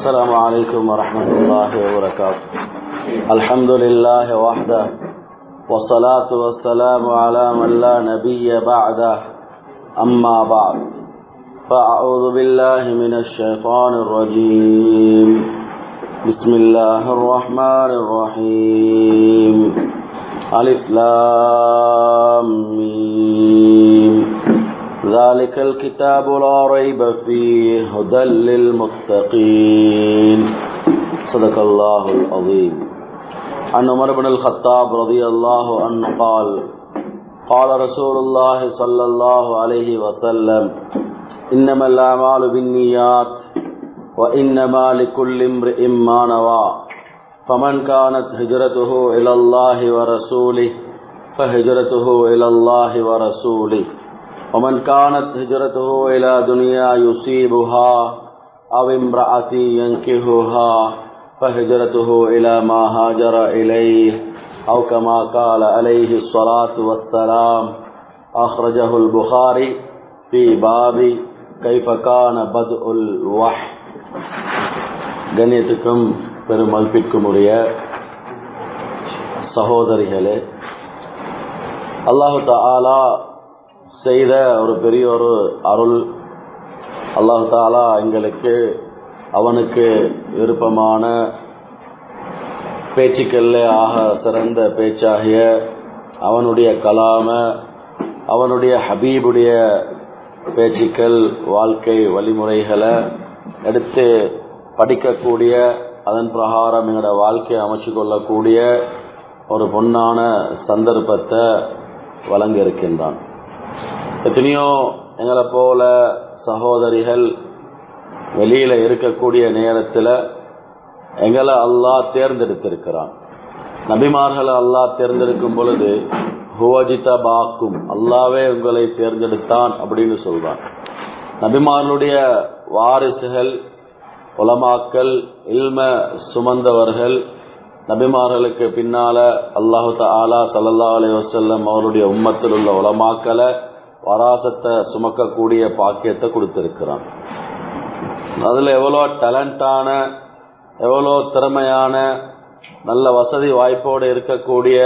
السلام عليكم ورحمة الله وبركاته الحمد لله وحده والصلاة والسلام على من لا نبي بعده أما بعد فأعوذ بالله من الشيطان الرجيم بسم الله الرحمن الرحيم ألف لام ميم ذلك الكتاب لا ريب فيه هدى للمتقين صدق الله العظيم عن عمر بن الخطاب رضي الله عنه قال قال رسول الله صلى الله عليه وسلم إنما الأعمال بالنيات وإنما لكل امرئ ما نوى فمن كانت هجرته إلى الله ورسوله فهجرته إلى الله ورسوله ومن كانت هجرته إلى دنيا يصيبها أو امرأة ينكهها فهجرته إلى ما هاجر إليه أو كما قال عليه الصلاة والسلام أخرجه البخاري في باب كيف كان بدء الوحي கண்ணியத்துக்கும் பெரும் மதிப்பிற்கும் உரிய சகோதரிகளே அல்லாஹு தாலா செய்த ஒரு பெரிய ஒரு அருள் அல்லாஹு தாலா எங்களுக்கு அவனுக்கு விருப்பமான பேச்சுக்கல்ல ஆக சிறந்த பேச்சாகிய அவனுடைய கலாம அவனுடைய ஹபீபுடைய பேச்சுக்கள் வாழ்க்கை வழிமுறைகளை எடுத்து படிக்கக்கூடிய அதன் பிரகாரம் எங்களோட வாழ்க்கையை அமைச்சு கொள்ளக்கூடிய ஒரு பொன்னான சந்தர்ப்பத்தை வழங்க இருக்கின்றான் எத்தனையோ எங்களை போல சகோதரிகள் வெளியில இருக்கக்கூடிய நேரத்தில் எங்களை அல்லாஹ் தேர்ந்தெடுத்திருக்கிறான் நபிமார்களை அல்லாஹ் தேர்ந்தெடுக்கும் பொழுது ஹுவஜித பாக்கும் அல்லாவே உங்களை தேர்ந்தெடுத்தான் அப்படின்னு சொல்றான் நபிமார்களுடைய வாரிசுகள் உலமாக்கல் இல்ம சுமந்தவர்கள் நபிமார்களுக்கு பின்னால அல்லாஹு தாலா சல்லா அலி வசல்லம் அவருடைய உம்மத்தில் உள்ள உலமாக்களை வராசத்தை சுமக்கக்கூடிய பாக்கியத்தை கொடுத்திருக்கிறான் அதுல எவ்வளோ டேலண்டான எவ்வளோ திறமையான நல்ல வசதி வாய்ப்போடு இருக்கக்கூடிய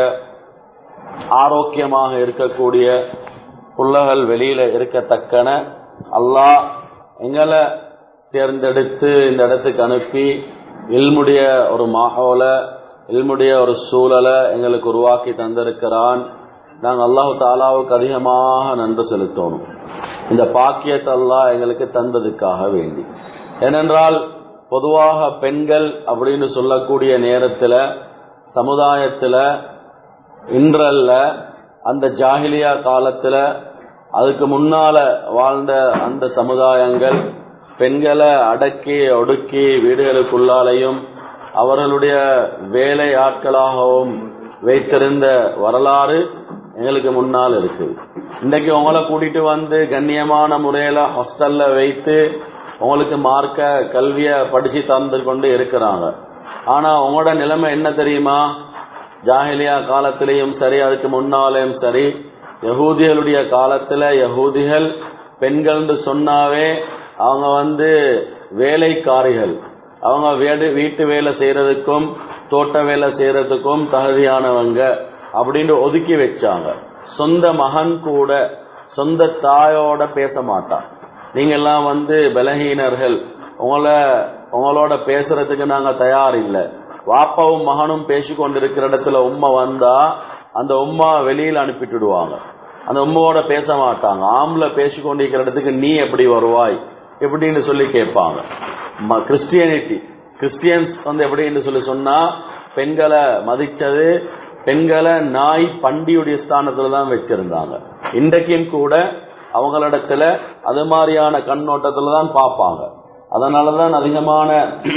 ஆரோக்கியமாக இருக்கக்கூடிய புள்ளகள் வெளியில இருக்கத்தக்கன அல்லாஹ் எங்களை தேர்ந்தெடுத்து இந்த இடத்துக்கு அனுப்பி இல்முடைய ஒரு மாஹோல இல்முடைய ஒரு சூழலை எங்களுக்கு உருவாக்கி தந்திருக்கிறான் நாங்கள் அல்லாஹு தாலாவுக்கு அதிகமாக நன்றி செலுத்தணும் இந்த பாக்கியத்தை அல்லாஹ் எங்களுக்கு தந்ததுக்காக வேண்டி ஏனென்றால் பொதுவாக பெண்கள் அப்படின்னு சொல்லக்கூடிய நேரத்தில் சமுதாயத்தில் இன்றல்ல அந்த ஜாகிலியா காலத்தில் அதுக்கு முன்னால வாழ்ந்த அந்த சமுதாயங்கள் பெண்களை அடக்கி ஒடுக்கி வீடுகளுக்குள்ளாலையும் அவர்களுடைய வேலை ஆட்களாகவும் வைத்திருந்த வரலாறு எங்களுக்கு முன்னால் இருக்குது இன்றைக்கு உங்களை கூட்டிட்டு வந்து கண்ணியமான முறையில ஹாஸ்டல்ல வைத்து உங்களுக்கு மார்க்க கல்விய படிச்சு தந்து கொண்டு இருக்கிறாங்க ஆனா உங்களோட நிலைமை என்ன தெரியுமா ஜாகிலியா காலத்திலையும் சரி அதுக்கு முன்னாலேயும் சரி யகூதிகளுடைய காலத்துல யகூதிகள் பெண்கள் சொன்னாவே அவங்க வந்து வேலைக்காரிகள் அவங்க வீடு வீட்டு வேலை செய்யறதுக்கும் தோட்ட வேலை செய்யறதுக்கும் தகுதியானவங்க அப்படின்னு ஒதுக்கி வச்சாங்க சொந்த மகன் கூட சொந்த தாயோட பேச மாட்டான் நீங்க எல்லாம் வந்து பலகீனர்கள் உங்களை உங்களோட பேசுறதுக்கு நாங்க தயார் இல்லை வாப்பாவும் மகனும் பேசி கொண்டிருக்கிற இடத்துல உம்மா வந்தா அந்த உம்மா வெளியில அனுப்பிட்டுடுவாங்க அந்த உம்மாவோட பேச மாட்டாங்க ஆம்பளை பேசி கொண்டிருக்கிற இடத்துக்கு நீ எப்படி வருவாய் எப்படின்னு சொல்லி கேட்பாங்க கிறிஸ்டியானிட்டி கிறிஸ்டியன்ஸ் வந்து எப்படின்னு சொல்லி சொன்னா பெண்களை மதிச்சது பெண்களை நாய் பண்டியுடைய ஸ்தானத்துல தான் வச்சிருந்தாங்க இன்றைக்கும் கூட அவங்களிடத்துல அது மாதிரியான கண்ணோட்டத்துல தான் பார்ப்பாங்க அதனாலதான் அதிகமான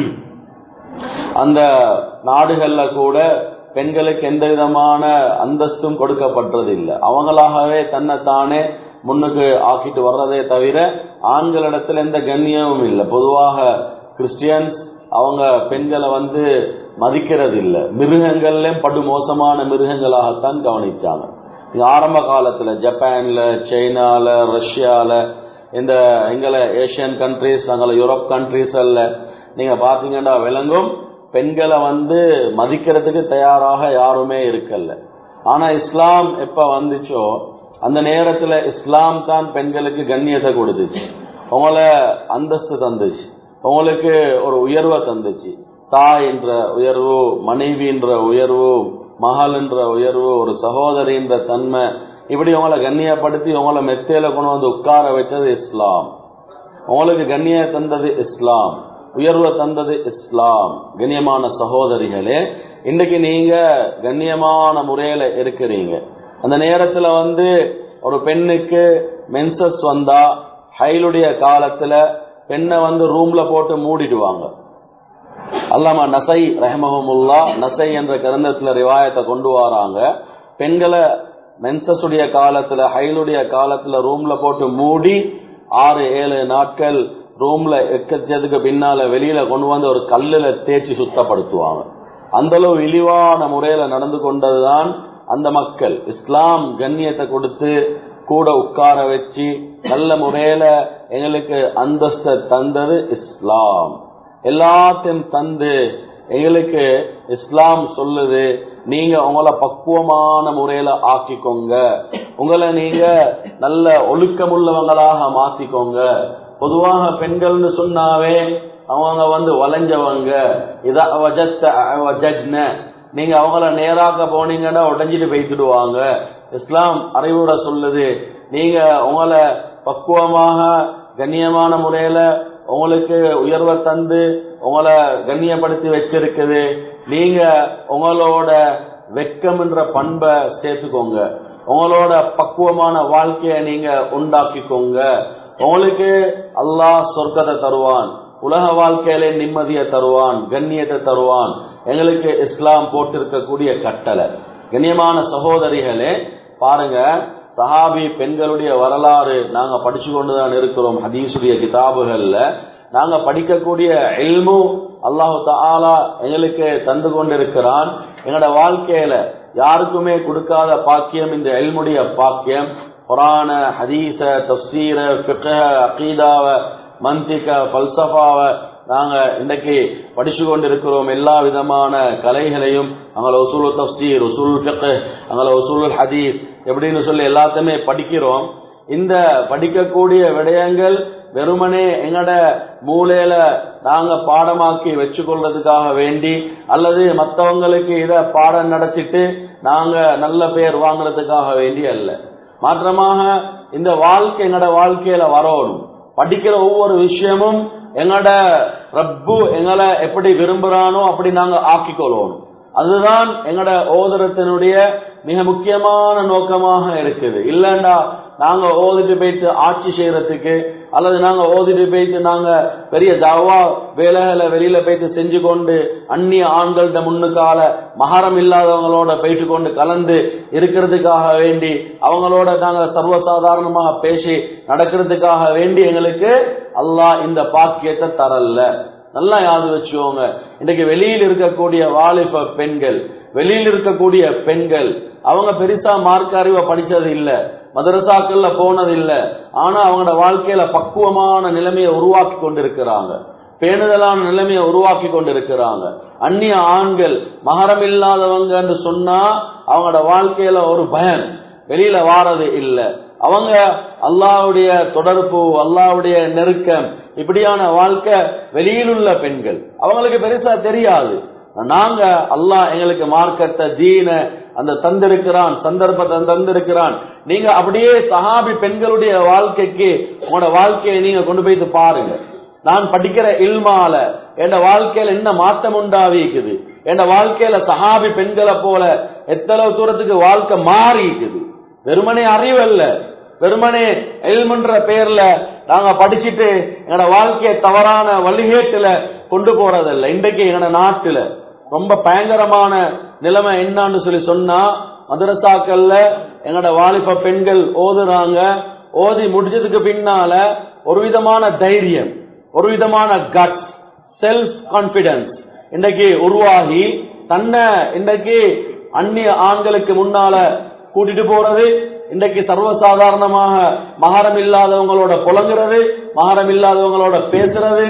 அந்த நாடுகள்ல கூட பெண்களுக்கு எந்த விதமான அந்தஸ்தும் கொடுக்கப்பட்டது இல்லை அவங்களாகவே தன்னை தானே முன்னுக்கு ஆக்கிட்டு வர்றதே தவிர ஆண்களிடத்துல எந்த கண்ணியமும் இல்லை பொதுவாக கிறிஸ்டியன்ஸ் அவங்க பெண்களை வந்து மதிக்கிறது இல்லை மிருகங்கள்ல படு மோசமான மிருகங்களாகத்தான் கவனிச்சாங்க இங்க ஆரம்ப காலத்துல ஜப்பான்ல சைனால ரஷ்யால இந்த எங்களை ஏசியன் கண்ட்ரிஸ் அங்கே யூரோப் கண்ட்ரிஸ் அல்ல நீங்க பாத்தீங்கன்னா விளங்கும் பெண்களை வந்து மதிக்கிறதுக்கு தயாராக யாருமே இருக்கல ஆனா இஸ்லாம் எப்ப வந்துச்சோ அந்த நேரத்துல இஸ்லாம் தான் பெண்களுக்கு கண்ணியத்தை கொடுத்துச்சு உங்களை அந்தஸ்து தந்துச்சு உங்களுக்கு ஒரு உயர்வை தந்துச்சு தாய் என்ற உயர்வு மனைவி என்ற உயர்வு மகள் என்ற உயர்வு ஒரு சகோதரி என்ற தன்மை இப்படி உங்களை கண்ணியப்படுத்தி உங்களை மெத்தையில கொண்டு வந்து உட்கார வச்சது இஸ்லாம் உங்களுக்கு கண்ணிய தந்தது இஸ்லாம் உயர்வை தந்தது இஸ்லாம் கண்ணியமான சகோதரிகளே இன்னைக்கு நீங்க கண்ணியமான முறையில இருக்கிறீங்க அந்த நேரத்துல வந்து ஒரு பெண்ணுக்கு மென்சஸ் வந்தா ஹைலுடைய காலத்துல பெண்ணை வந்து ரூம்ல போட்டு மூடிடுவாங்க அல்லாமா நசை ரஹமஹமுல்லா நசை என்ற கிரந்தத்துல ரிவாயத்தை கொண்டு வராங்க பெண்களை மென்சஸுடைய காலத்துல ஹைலுடைய காலத்துல ரூம்ல போட்டு மூடி ஆறு ஏழு நாட்கள் ரூம்ல எக்கச்சதுக்கு பின்னால வெளியில கொண்டு வந்து ஒரு கல்லுல தேய்ச்சி சுத்தப்படுத்துவாங்க அந்த அளவு இழிவான முறையில நடந்து கொண்டதுதான் அந்த மக்கள் இஸ்லாம் கண்ணியத்தை கொடுத்து கூட உட்கார வச்சு நல்ல முறையில எங்களுக்கு அந்தஸ்தை தந்தது இஸ்லாம் எல்லாத்தையும் தந்து எங்களுக்கு இஸ்லாம் சொல்லுது நீங்க உங்களை பக்குவமான முறையில ஆக்கிக்கோங்க உங்களை நீங்க நல்ல ஒழுக்கமுள்ளவங்களாக மாத்திக்கோங்க பொதுவாக பெண்கள்னு சொன்னாவே அவங்க வந்து வளைஞ்சவங்க இதா வஜத்ன நீங்க அவங்கள நேராக்க போனீங்கன்னா உடஞ்சிட்டு போய்த்துடுவாங்க இஸ்லாம் அறிவுரை சொல்லுது நீங்க உங்களை பக்குவமாக கண்ணியமான முறையில உங்களுக்கு உயர்வை தந்து உங்களை கண்ணியப்படுத்தி வச்சிருக்குது நீங்க உங்களோட வெக்கம் என்ற பண்பை சேர்த்துக்கோங்க உங்களோட பக்குவமான வாழ்க்கைய நீங்க உண்டாக்கிக்கோங்க உங்களுக்கு அல்லாஹ் சொர்க்கத்தை தருவான் உலக வாழ்க்கையில நிம்மதியை தருவான் கண்ணியத்தை தருவான் எங்களுக்கு இஸ்லாம் போட்டிருக்கக்கூடிய கட்டளை கண்ணியமான சகோதரிகளே பாருங்க சஹாபி பெண்களுடைய வரலாறு நாங்க படிச்சு கொண்டுதான் இருக்கிறோம் ஹதீசுடைய கிதாபுகள்ல நாங்க படிக்கக்கூடிய எல்மு அல்லாஹு தாலா எங்களுக்கு தந்து கொண்டிருக்கிறான் எங்களோட வாழ்க்கையில யாருக்குமே கொடுக்காத பாக்கியம் இந்த எல்முடைய பாக்கியம் குரான ஹதீஸ தப்சீர பிக்க அகீதாவ மந்திக பல்சஃபாவை நாங்க இன்னைக்கு படிச்சு கொண்டிருக்கிறோம் எல்லா விதமான கலைகளையும் அங்கே உசூல் தப்சீர் உசூல் ஃபிக் அங்கே உசூல் ஹதீஸ் எப்படின்னு சொல்லி எல்லாத்தையுமே படிக்கிறோம் இந்த படிக்கக்கூடிய விடயங்கள் வெறுமனே எங்கட மூலையில நாங்க பாடமாக்கி வச்சுக்கொள்றதுக்காக வேண்டி அல்லது மற்றவங்களுக்கு இத பாடம் நடத்திட்டு நாங்க நல்ல பேர் வாங்குறதுக்காக வேண்டி அல்ல மாற்றமாக இந்த வாழ்க்கை எங்கட வாழ்க்கையில வரணும் படிக்கிற ஒவ்வொரு விஷயமும் எங்கட ரப்பு எங்களை எப்படி விரும்புறானோ அப்படி நாங்க ஆக்கிக்கொள்ளணும் அதுதான் எங்கட ஓதரத்தினுடைய மிக முக்கியமான நோக்கமாக இருக்குது இல்லண்டா நாங்க ஓதிட்டு போயிட்டு ஆட்சி செய்யறதுக்கு அல்லது நாங்க ஓதிட்டு போயிட்டு நாங்க பெரிய தவா வேலைகளை வெளியில போயிட்டு செஞ்சு கொண்டு அந்நிய ஆண்கள்ட முன்னுக்கால மகாரம் இல்லாதவங்களோட போயிட்டு கொண்டு கலந்து இருக்கிறதுக்காக வேண்டி அவங்களோட நாங்க சர்வசாதாரணமாக பேசி நடக்கிறதுக்காக வேண்டி எங்களுக்கு அல்லாஹ் இந்த பாக்கியத்தை தரல நல்லா யாது வச்சுக்கோங்க இன்னைக்கு வெளியில் இருக்கக்கூடிய வாலிப பெண்கள் வெளியில் இருக்கக்கூடிய பெண்கள் அவங்க பெருசா மார்க்க அறிவை படிச்சது இல்ல மதரசாக்கள்ல போனது இல்ல ஆனா அவங்களோட வாழ்க்கையில பக்குவமான நிலைமையை உருவாக்கி கொண்டிருக்கிறாங்க பேணுதலான நிலைமையை உருவாக்கி கொண்டிருக்கிறாங்க அந்நிய ஆண்கள் மகரம் இல்லாதவங்க என்று சொன்னா அவங்களோட வாழ்க்கையில ஒரு பயம் வெளியில வாரது இல்ல அவங்க அல்லாவுடைய தொடர்பு அல்லாவுடைய நெருக்கம் இப்படியான வாழ்க்கை வெளியிலுள்ள பெண்கள் அவங்களுக்கு பெருசா தெரியாது நாங்க அல்லாஹ் எங்களுக்கு மார்க்கத்தை தீன அந்த தந்திருக்கிறான் சந்தர்ப்பத்தை தந்திருக்கிறான் நீங்க அப்படியே சஹாபி பெண்களுடைய வாழ்க்கைக்கு உங்களோட வாழ்க்கையை நீங்க கொண்டு போயிட்டு பாருங்க நான் படிக்கிற இல்மால என் வாழ்க்கையில என்ன மாற்றம் உண்டாவிக்குது என் வாழ்க்கையில சஹாபி பெண்களை போல எத்தளவு தூரத்துக்கு வாழ்க்கை மாறி இருக்குது வெறுமனே அறிவல்ல வெறுமனே எல்மன்ற பேர்ல நாங்க படிச்சுட்டு எங்களோட வாழ்க்கையை தவறான வழிகேட்டுல கொண்டு போறதில்ல இன்றைக்கு எங்களோட நாட்டுல ரொம்ப பயங்கரமான நிலைமை என்னன்னு சொல்லி சொன்னா மதுரசாக்கள்ல எங்களோட வாலிப பெண்கள் ஓதுறாங்க ஓதி முடிஞ்சதுக்கு பின்னால ஒரு விதமான தைரியம் ஒரு விதமான கட் செல்ஃப் கான்பிடன்ஸ் இன்றைக்கு உருவாகி தன்னை இன்றைக்கு அந்நிய ஆண்களுக்கு முன்னால கூட்டிட்டு போறது இன்றைக்கு சர்வசாதாரணமாக மகாரம் இல்லாதவங்களோட புலங்குறது மகாரம் இல்லாதவங்களோட பேசுறது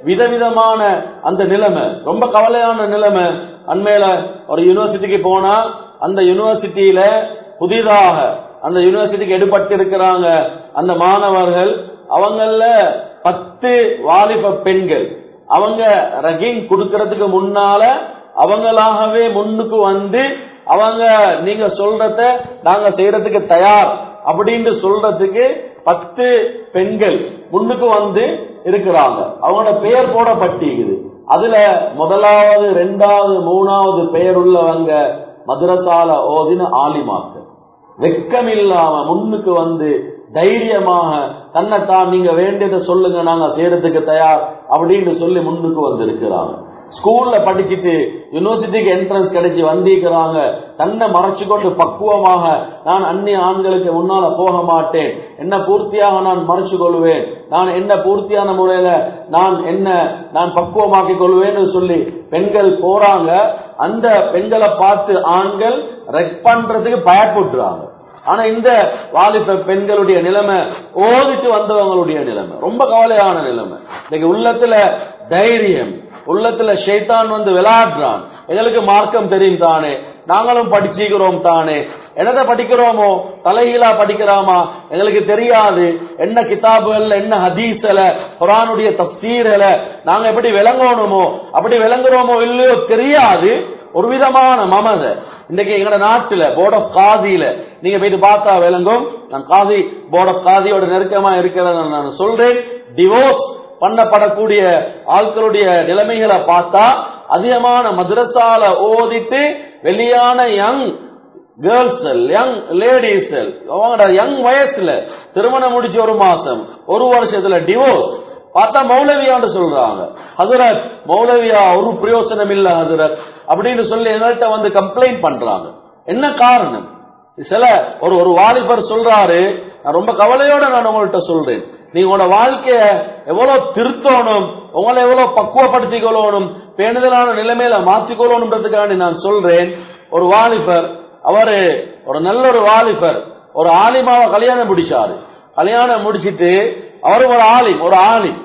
விதவிதமான அந்த நிலைமை ரொம்ப கவலையான நிலைமை அண்மையில ஒரு யூனிவர்சிட்டிக்கு போனா அந்த யூனிவர்சிட்டியில புதிதாக அந்த யூனிவர்சிட்டிக்கு எடுபட்டு இருக்கிறாங்க அந்த மாணவர்கள் அவங்கள பத்து வாலிப பெண்கள் அவங்க ரகிங் கொடுக்கறதுக்கு முன்னால அவங்களாகவே முன்னுக்கு வந்து அவங்க நீங்க சொல்றத நாங்க செய்யறதுக்கு தயார் அப்படின்னு சொல்றதுக்கு பத்து பெண்கள் முன்னுக்கு வந்து இருக்கிறாங்க அவங்களோட பெயர் போடப்பட்டிருக்குது அதுல முதலாவது ரெண்டாவது மூணாவது பெயர் உள்ளவங்க மதுரசால ஓதின ஆலிமாக்கள் வெக்கமில்லாம முன்னுக்கு வந்து தைரியமாக தன்னைத்தான் நீங்க வேண்டியதை சொல்லுங்க நாங்க செய்யறதுக்கு தயார் அப்படின்னு சொல்லி முன்னுக்கு வந்திருக்கிறாங்க ஸ்கூல்ல படிச்சுட்டு யூனிவர்சிட்டிக்கு என்ட்ரன்ஸ் கிடைச்சி வந்திருக்கிறாங்க தன்னை மறைச்சு கொண்டு பக்குவமாக நான் அந்நிய ஆண்களுக்கு முன்னால போக மாட்டேன் என்ன பூர்த்தியாக நான் மறைச்சு கொள்வேன் நான் என்ன பூர்த்தியான முறையில நான் என்ன நான் பக்குவமாக்கி கொள்வேன்னு சொல்லி பெண்கள் போறாங்க அந்த பெண்களை பார்த்து ஆண்கள் ரெக் பண்றதுக்கு பயப்படுறாங்க ஆனா இந்த வாலிப பெண்களுடைய நிலைமை ஓதிட்டு வந்தவங்களுடைய நிலைமை ரொம்ப கவலையான நிலைமை இன்னைக்கு உள்ளத்துல தைரியம் உள்ளத்துல ஷைத்தான் வந்து விளையாடுறான் எங்களுக்கு மார்க்கம் தெரியும் தானே நாங்களும் படிச்சுக்கிறோம் தானே என்னதை படிக்கிறோமோ தலைகீழா படிக்கிறோமா எங்களுக்கு தெரியாது என்ன கிதாபுகள்ல என்ன ஹதீஸ்ல குரானுடைய தப்சீர்ல நாங்க எப்படி விளங்கணுமோ அப்படி விளங்குறோமோ இல்லையோ தெரியாது ஒரு விதமான மமத இன்னைக்கு எங்கட நாட்டுல போர்ட் ஆஃப் காதியில நீங்க போயிட்டு பார்த்தா விளங்கும் நான் காதி போர்ட் ஆஃப் காதியோட நெருக்கமா இருக்கிறத நான் சொல்றேன் டிவோர்ஸ் பண்ணப்படக்கூடிய ஆட்களுடைய நிலைமைகளை பார்த்தா அதிகமான மதுரசால ஓதிட்டு வெளியான யங் கேர்ள்ஸ் யங் லேடிஸ் அவங்களோட யங் வயசுல திருமணம் முடிச்சு ஒரு மாசம் ஒரு வருஷத்துல டிவோர்ஸ் பார்த்தா மௌலவியான்னு சொல்றாங்க ஹசரத் மௌலவியா ஒரு பிரயோசனம் இல்ல ஹசரத் அப்படின்னு சொல்லி எங்கள்கிட்ட வந்து கம்ப்ளைண்ட் பண்றாங்க என்ன காரணம் சில ஒரு ஒரு வாலிபர் சொல்றாரு நான் ரொம்ப கவலையோட நான் உங்கள்கிட்ட சொல்றேன் நீங்க உங்களோட வாழ்க்கைய எவ்வளவு திருத்தணும் உங்களை எவ்வளவு பக்குவப்படுத்திக் கொள்ளணும் பேணுதலான நிலைமையில மாற்றிக்கொள்ளணும்ன்றதுக்காண்டி நான் சொல்றேன் ஒரு வாலிபர் அவரு ஒரு நல்ல ஒரு வாலிபர் ஒரு ஆலிமாவை கல்யாணம் முடிச்சாரு கல்யாணம் முடிச்சிட்டு அவரும் ஒரு ஆலிம் ஒரு ஆலிம்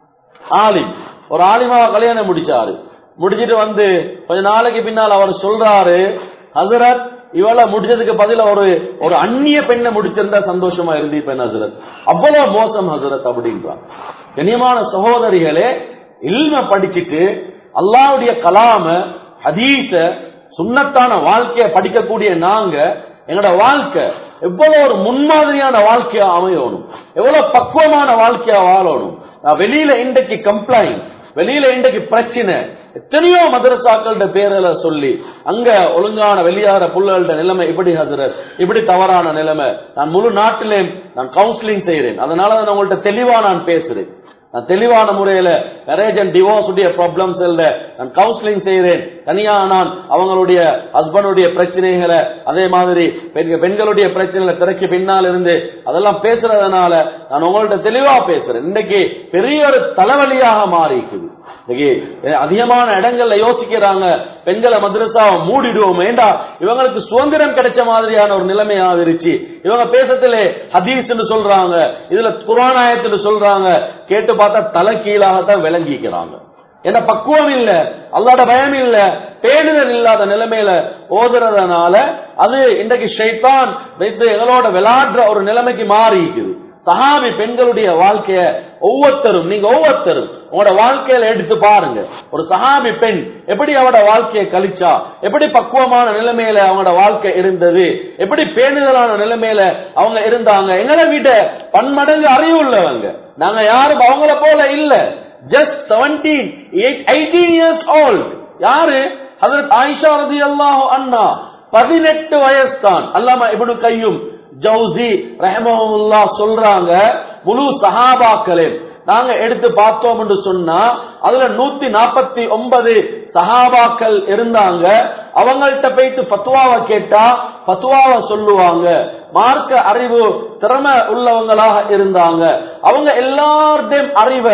ஆலிம் ஒரு ஆலிமாவை கல்யாணம் முடிச்சாரு முடிச்சிட்டு வந்து கொஞ்ச நாளைக்கு பின்னால் அவர் சொல்றாரு ஹசரத் இவள முடிச்சதுக்கு பதில ஒரு ஒரு அந்நிய பெண்ணை முடிச்சிருந்தா சந்தோஷமா இருந்திருப்பேன் ஹசரத் அவ்வளவு மோசம் ஹசரத் அப்படின்றான் கண்ணியமான சகோதரிகளே இல்ம படிச்சுட்டு அல்லாவுடைய கலாம ஹதீஸ சுண்ணத்தான வாழ்க்கைய படிக்கக்கூடிய நாங்க எங்களோட வாழ்க்கை எவ்வளவு ஒரு முன்மாதிரியான வாழ்க்கையா அமையணும் எவ்வளவு பக்குவமான வாழ்க்கையா வாழணும் நான் வெளியில இன்றைக்கு கம்ப்ளைண்ட் வெளியில இன்றைக்கு பிரச்சனை எத்தனையோ மதரசாக்கள பேரில் சொல்லி அங்க ஒழுங்கான வெளியாற புள்ளகள நிலைமை இப்படி ஹசரத் இப்படி தவறான நிலைமை நான் முழு நாட்டிலே நான் கவுன்சிலிங் செய்யறேன் அதனால நான் உங்கள்ட்ட தெளிவா நான் பேசுறேன் நான் தெளிவான முறையில மேரேஜ் அண்ட் டிவோர்ஸ் உடைய ப்ராப்ளம்ஸ் இல்ல நான் கவுன்சிலிங் செய்யறேன் தனியா நான் அவங்களுடைய ஹஸ்பண்டுடைய பிரச்சனைகளை அதே மாதிரி பெண்க- பெண்களுடைய பிரச்சனைகளை திரைக்கு பின்னால் இருந்து அதெல்லாம் பேசுறதுனால நான் உங்கள்ட்ட தெளிவா பேசுறேன் இன்னைக்கு பெரிய ஒரு தலைவலியாக மாறி இருக்குது இன்னைக்கு அதிகமான இடங்கள்ல யோசிக்கிறாங்க பெண்களை மദ്രസാவை மூடிடுவோம் ஏண்டா இவங்களுக்கு சுதந்திரம் கிடைச்ச மாதிரியான ஒரு நிலைமையா இருச்சு இவங்க பேசத்திலே ஹதீஸ்னு சொல்றாங்க இதுல குரானாயத்துன்னு சொல்றாங்க கேட்டு பார்த்தா தலை கீழாகத்தான் விளங்கிக்கிறாங்க என்ன பக்குவம் இல்ல அல்லாட பயம் இல்ல பேணுதல் இல்லாத நிலைமையில ஓதுறதுனால அது இன்றைக்கு ஷைத்தான் வைத்து எங்களோட விளையாடுற ஒரு நிலைமைக்கு மாறி இருக்குது சஹாபி பெண்களுடைய வாழ்க்கைய ஒவ்வொருத்தரும் நீங்க ஒவ்வொருத்தரும் உங்களோட வாழ்க்கையில எடுத்து பாருங்க ஒரு சஹாபி பெண் எப்படி அவட வாழ்க்கையை கழிச்சா எப்படி பக்குவமான நிலைமையில அவங்களோட வாழ்க்கை இருந்தது எப்படி பேணுதலான நிலைமையில அவங்க இருந்தாங்க எங்களை விட பன்மடங்கு அறிவு உள்ளவங்க நாங்க யாரும் அவங்கள போல இல்ல just seventeen eighteen years old யாரு ஹதரத் ஆயிஷா ரதி அல்லாஹு அண்ணா பதினெட்டு வயசு தான் அல்லாம இப்னு கையும் ஜவுசி ரஹமஹுல்லா சொல்றாங்க முழு சஹாபாக்களே நாங்க எடுத்து பார்த்தோம் என்று சொன்னா அதுல நூத்தி நாற்பத்தி ஒன்பது சஹாபாக்கள் இருந்தாங்க அவங்கள்ட்ட போயிட்டு பத்துவாவை கேட்டா பத்துவாவை சொல்லுவாங்க மார்க்க அறிவு திறமை உள்ளவங்களாக இருந்தாங்க அவங்க எல்லார்டையும் அறிவை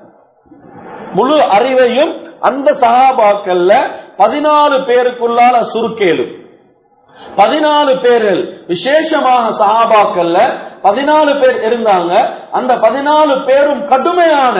முழு அறிவையும் அந்த சகாபாக்கள்ல பதினாலு பேருக்குள்ளால சுருக்கேலும் பதினாலு பேர்கள் விசேஷமாக சஹாபாக்கள்ல பதினாலு பேர் இருந்தாங்க அந்த பதினாலு பேரும் கடுமையான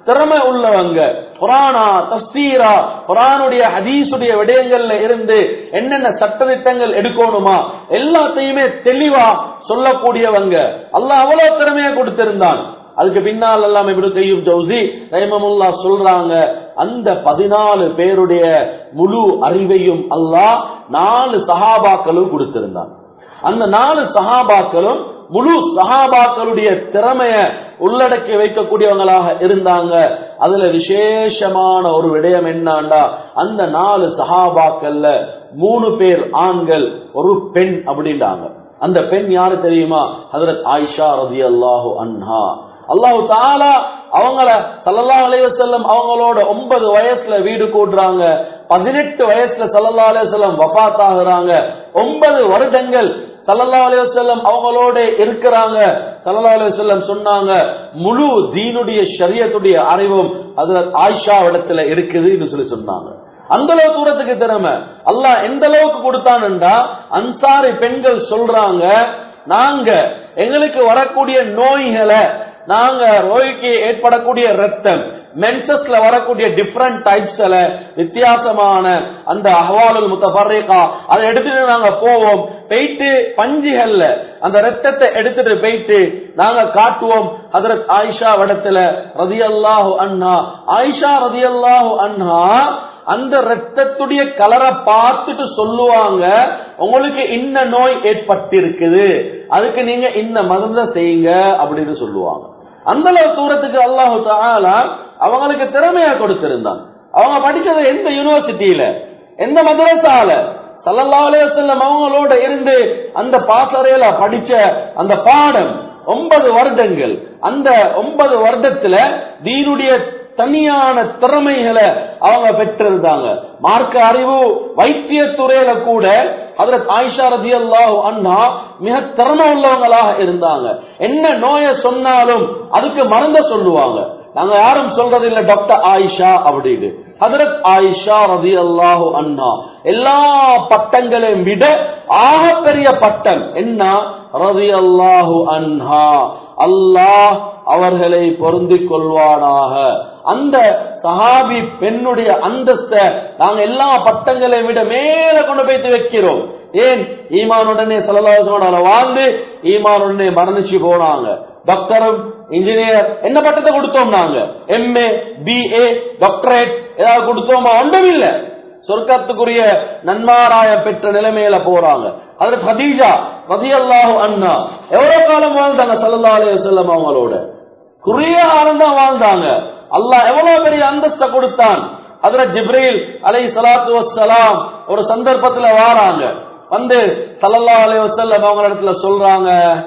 திறமை உள்ளவங்க குரானா தஸ்தீரா குரானுடைய ஹதீஸுடைய விடயங்கள்ல இருந்து என்னென்ன சட்டதிட்டங்கள் எடுக்கணுமா எல்லாத்தையுமே தெளிவா சொல்லக்கூடியவங்க அல்லாஹ் அவ்வளவு திறமையா கொடுத்திருந்தான் அதுக்கு பின்னால் எல்லாம் இப்படி கையும் ஜவுசி ரஹிமமுல்லா சொல்றாங்க அந்த பதினாலு பேருடைய முழு அறிவையும் அல்லாஹ் நாலு சஹாபாக்களும் கொடுத்திருந்தான் அந்த நாலு சஹாபாக்களும் முழு சஹாபாக்களுடைய திறமைய உள்ளடக்கி வைக்கக்கூடியவங்களாக இருந்தாங்க அதுல விசேஷமான ஒரு விடயம் என்னாண்டா அந்த நாலு சஹாபாக்கள்ல மூணு பேர் ஆண்கள் ஒரு பெண் அப்படின்றாங்க அந்த பெண் யாரு தெரியுமா ஹதரத் ஆயிஷா ரதி அல்லாஹு அன்ஹா அல்லாஹு தாலா அவங்கள சல்லல்லா அலைவசல்லம் அவங்களோட ஒன்பது வயசுல வீடு கூடுறாங்க பதினெட்டு வயசுல சல்லல்லா அலைவசல்லம் வபாத் ஆகுறாங்க ஒன்பது வருடங்கள் சல்லல்லா அலைவசல்லம் அவங்களோட இருக்கிறாங்க சல்லல்லா அலைவசல்லம் சொன்னாங்க முழு தீனுடைய ஷரியத்துடைய அறிவும் அதுல ஆயிஷா இடத்துல இருக்குதுன்னு சொல்லி சொன்னாங்க அந்த அளவு தூரத்துக்கு திறமை அல்லாஹ் எந்த அளவுக்கு கொடுத்தான்டா அன்சாரி பெண்கள் சொல்றாங்க நாங்க எங்களுக்கு வரக்கூடிய நோய்களை நாங்க நோய்க்கு ஏற்படக்கூடிய ரத்தம் மென்சஸ்ல வரக்கூடிய டிஃப்ரெண்ட் டைப்ஸ்ல வித்தியாசமான அந்த அஹ்வாலுல் முத்தஃபர்ரிகா அதை எடுத்துட்டு நாங்க போவோம் போயிட்டு பஞ்சுகள்ல அந்த ரத்தத்தை எடுத்துட்டு போயிட்டு நாங்க காட்டுவோம் ஹதரத் ஆயிஷா வடத்துல ரதியல்லாஹு அன்ஹா ஆயிஷா ரதியல்லாஹு அன்ஹா அந்த ரத்தத்துடைய கலரை பார்த்துட்டு சொல்லுவாங்க உங்களுக்கு இன்ன நோய் ஏற்பட்டிருக்குது அதுக்கு நீங்க இந்த மருந்த செய்யுங்க அப்படின்னு சொல்லுவாங்க அந்த அளவு தூரத்துக்கு அல்லாஹு தாலா அவங்களுக்கு திறமையா கொடுத்திருந்தான் அவங்க படிச்சது எந்த யூனிவர்சிட்டியில எந்த மதரசால சல்லல்லா அலையம் அவங்களோட இருந்து அந்த பாசறையில படிச்ச அந்த பாடம் ஒன்பது வருடங்கள் அந்த ஒன்பது வருடத்துல தீனுடைய தனியான திறமைகளை அவங்க பெற்றிருந்தாங்க மார்க்க அறிவு வைத்தியத்துறையில கூட அதுல ஆயிஷா ரதி அல்லாஹு அண்ணா மிக திறமை உள்ளவங்களாக இருந்தாங்க என்ன நோயை சொன்னாலும் அதுக்கு மருந்த சொல்லுவாங்க நாங்க யாரும் சொல்றது இல்ல டாக்டர் ஆயிஷா அப்படின்னு ஹதரத் ஆயிஷா ரதி அல்லாஹு அண்ணா எல்லா பட்டங்களையும் விட ஆகப்பெரிய பட்டம் என்ன ரதி அல்லாஹு அன்ஹா அல்லாஹ் அவர்களை பொருந்திக் கொள்வானாக அந்த சஹாபி பெண்ணுடைய அந்தஸ்த நாங்க எல்லா பட்டங்களையும் விட மேல கொண்டு போய்த்து வைக்கிறோம் ஏன் ஈமானுடனே சலலாசோட வாழ்ந்து ஈமானுடனே மரணிச்சு போனாங்க டாக்டரும் இன்ஜினியர் என்ன பட்டத்தை கொடுத்தோம் நாங்க எம்ஏ பிஏ டாக்டரேட் ஏதாவது கொடுத்தோமா ஒன்றும் இல்ல சொர்க்கத்துக்குரிய நன்மாராயம் பெற்ற நிலைமையில போறாங்க அதுல ஹதீஜா ரதி அல்லாஹு அண்ணா எவ்வளவு காலம் வாழ்ந்தாங்க சல்லா அலைய செல்லம் அவங்களோட குறுகிய காலம் தான் வாழ்ந்தாங்க அல்லாஹ் எவ்வளவு பெரிய அந்தஸ்த கொடுத்தான் அதுல ஜிப்ரீல் அலை சலாத்து வசலாம் ஒரு சந்தர்ப்பத்துல வாராங்க வந்து சல்லல்லா அலை வசல்லம் அவங்க இடத்துல சொல்றாங்க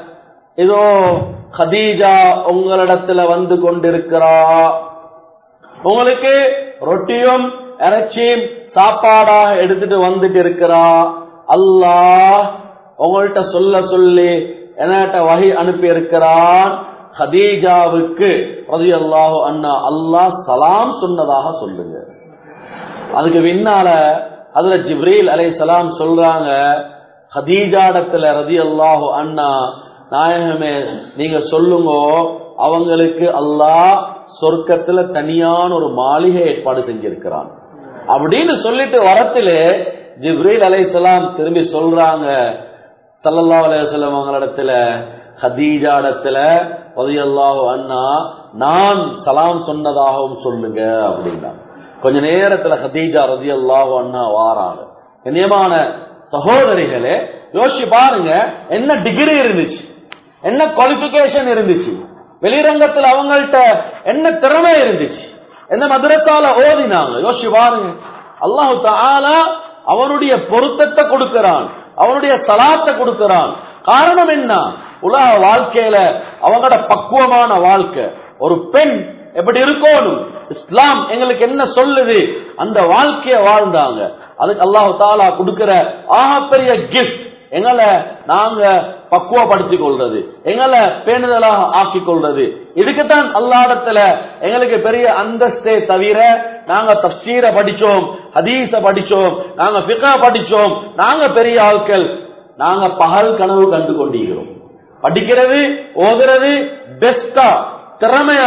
ஏதோ ஹதீஜா உங்களிடத்துல வந்து கொண்டிருக்கிறா உங்களுக்கு ரொட்டியும் இறைச்சியும் சாப்பாடாக எடுத்துட்டு வந்துட்டு இருக்கிறா அல்லாஹ் உங்கள்கிட்ட சொல்ல சொல்லி என்கிட்ட வகை அனுப்பி இருக்கிறான் ஹதீஜாவுக்கு ரதி அல்லாஹு அண்ணா அல்லாஹ் சலாம் சொன்னதாக சொல்லுங்க அதுக்கு பின்னால அதுல ஜிப்ரீல் அலை சலாம் சொல்றாங்க ஹதீஜாடத்துல ரதி அல்லாஹு அண்ணா நாயகமே நீங்க சொல்லுங்க அவங்களுக்கு அல்லாஹ் சொர்க்கத்துல தனியான ஒரு மாளிகை ஏற்பாடு செஞ்சிருக்கிறான் அப்படின்னு சொல்லிட்டு வரத்துல ஜிப்ரீல் அலை சலாம் திரும்பி சொல்றாங்க சல்லல்லா அலையம் அவங்களிடத்துல ஹதீஜா இடத்துல ரதியல்லாஹு அண்ணா நான் சலாம் சொன்னதாகவும் சொல்லுங்க அப்படின்னா கொஞ்ச நேரத்துல ஹதீஜா ரதியல்லாஹு அண்ணா வாராங்க கண்ணியமான சகோதரிகளே யோசிச்சு பாருங்க என்ன டிகிரி இருந்துச்சு என்ன குவாலிபிகேஷன் இருந்துச்சு வெளிரங்கத்துல அவங்கள்ட்ட என்ன திறமை இருந்துச்சு என்ன மதுரத்தால ஓதினாங்க யோசிச்சு பாருங்க அல்லாஹு தாலா அவனுடைய பொருத்தத்தை கொடுக்கிறான் அவனுடைய சலாத்தை கொடுக்கிறான் காரணம் என்ன உலக வாழ்க்கையில அவங்களோட பக்குவமான வாழ்க்கை ஒரு பெண் எப்படி இருக்கணும் இஸ்லாம் எங்களுக்கு என்ன சொல்லுது அந்த வாழ்க்கைய வாழ்ந்தாங்க அதுக்கு அல்லாஹு தாலா கொடுக்கிற ஆகப்பெரிய கிஃப்ட் எங்களை நாங்க பக்குவப்படுத்திக் கொள்றது எங்களை பேணுதலாக ஆக்கி கொள்றது இதுக்குத்தான் அல்லாடத்துல எங்களுக்கு பெரிய அந்தஸ்தே தவிர நாங்க தப்சீர படிச்சோம் ஹதீஸ படிச்சோம் நாங்க பிகா படிச்சோம் நாங்க பெரிய ஆட்கள் நாங்க பகல் கனவு கண்டு கொண்டிருக்கிறோம் படிக்கிறது ஓதுறது பெஸ்டா திறமையா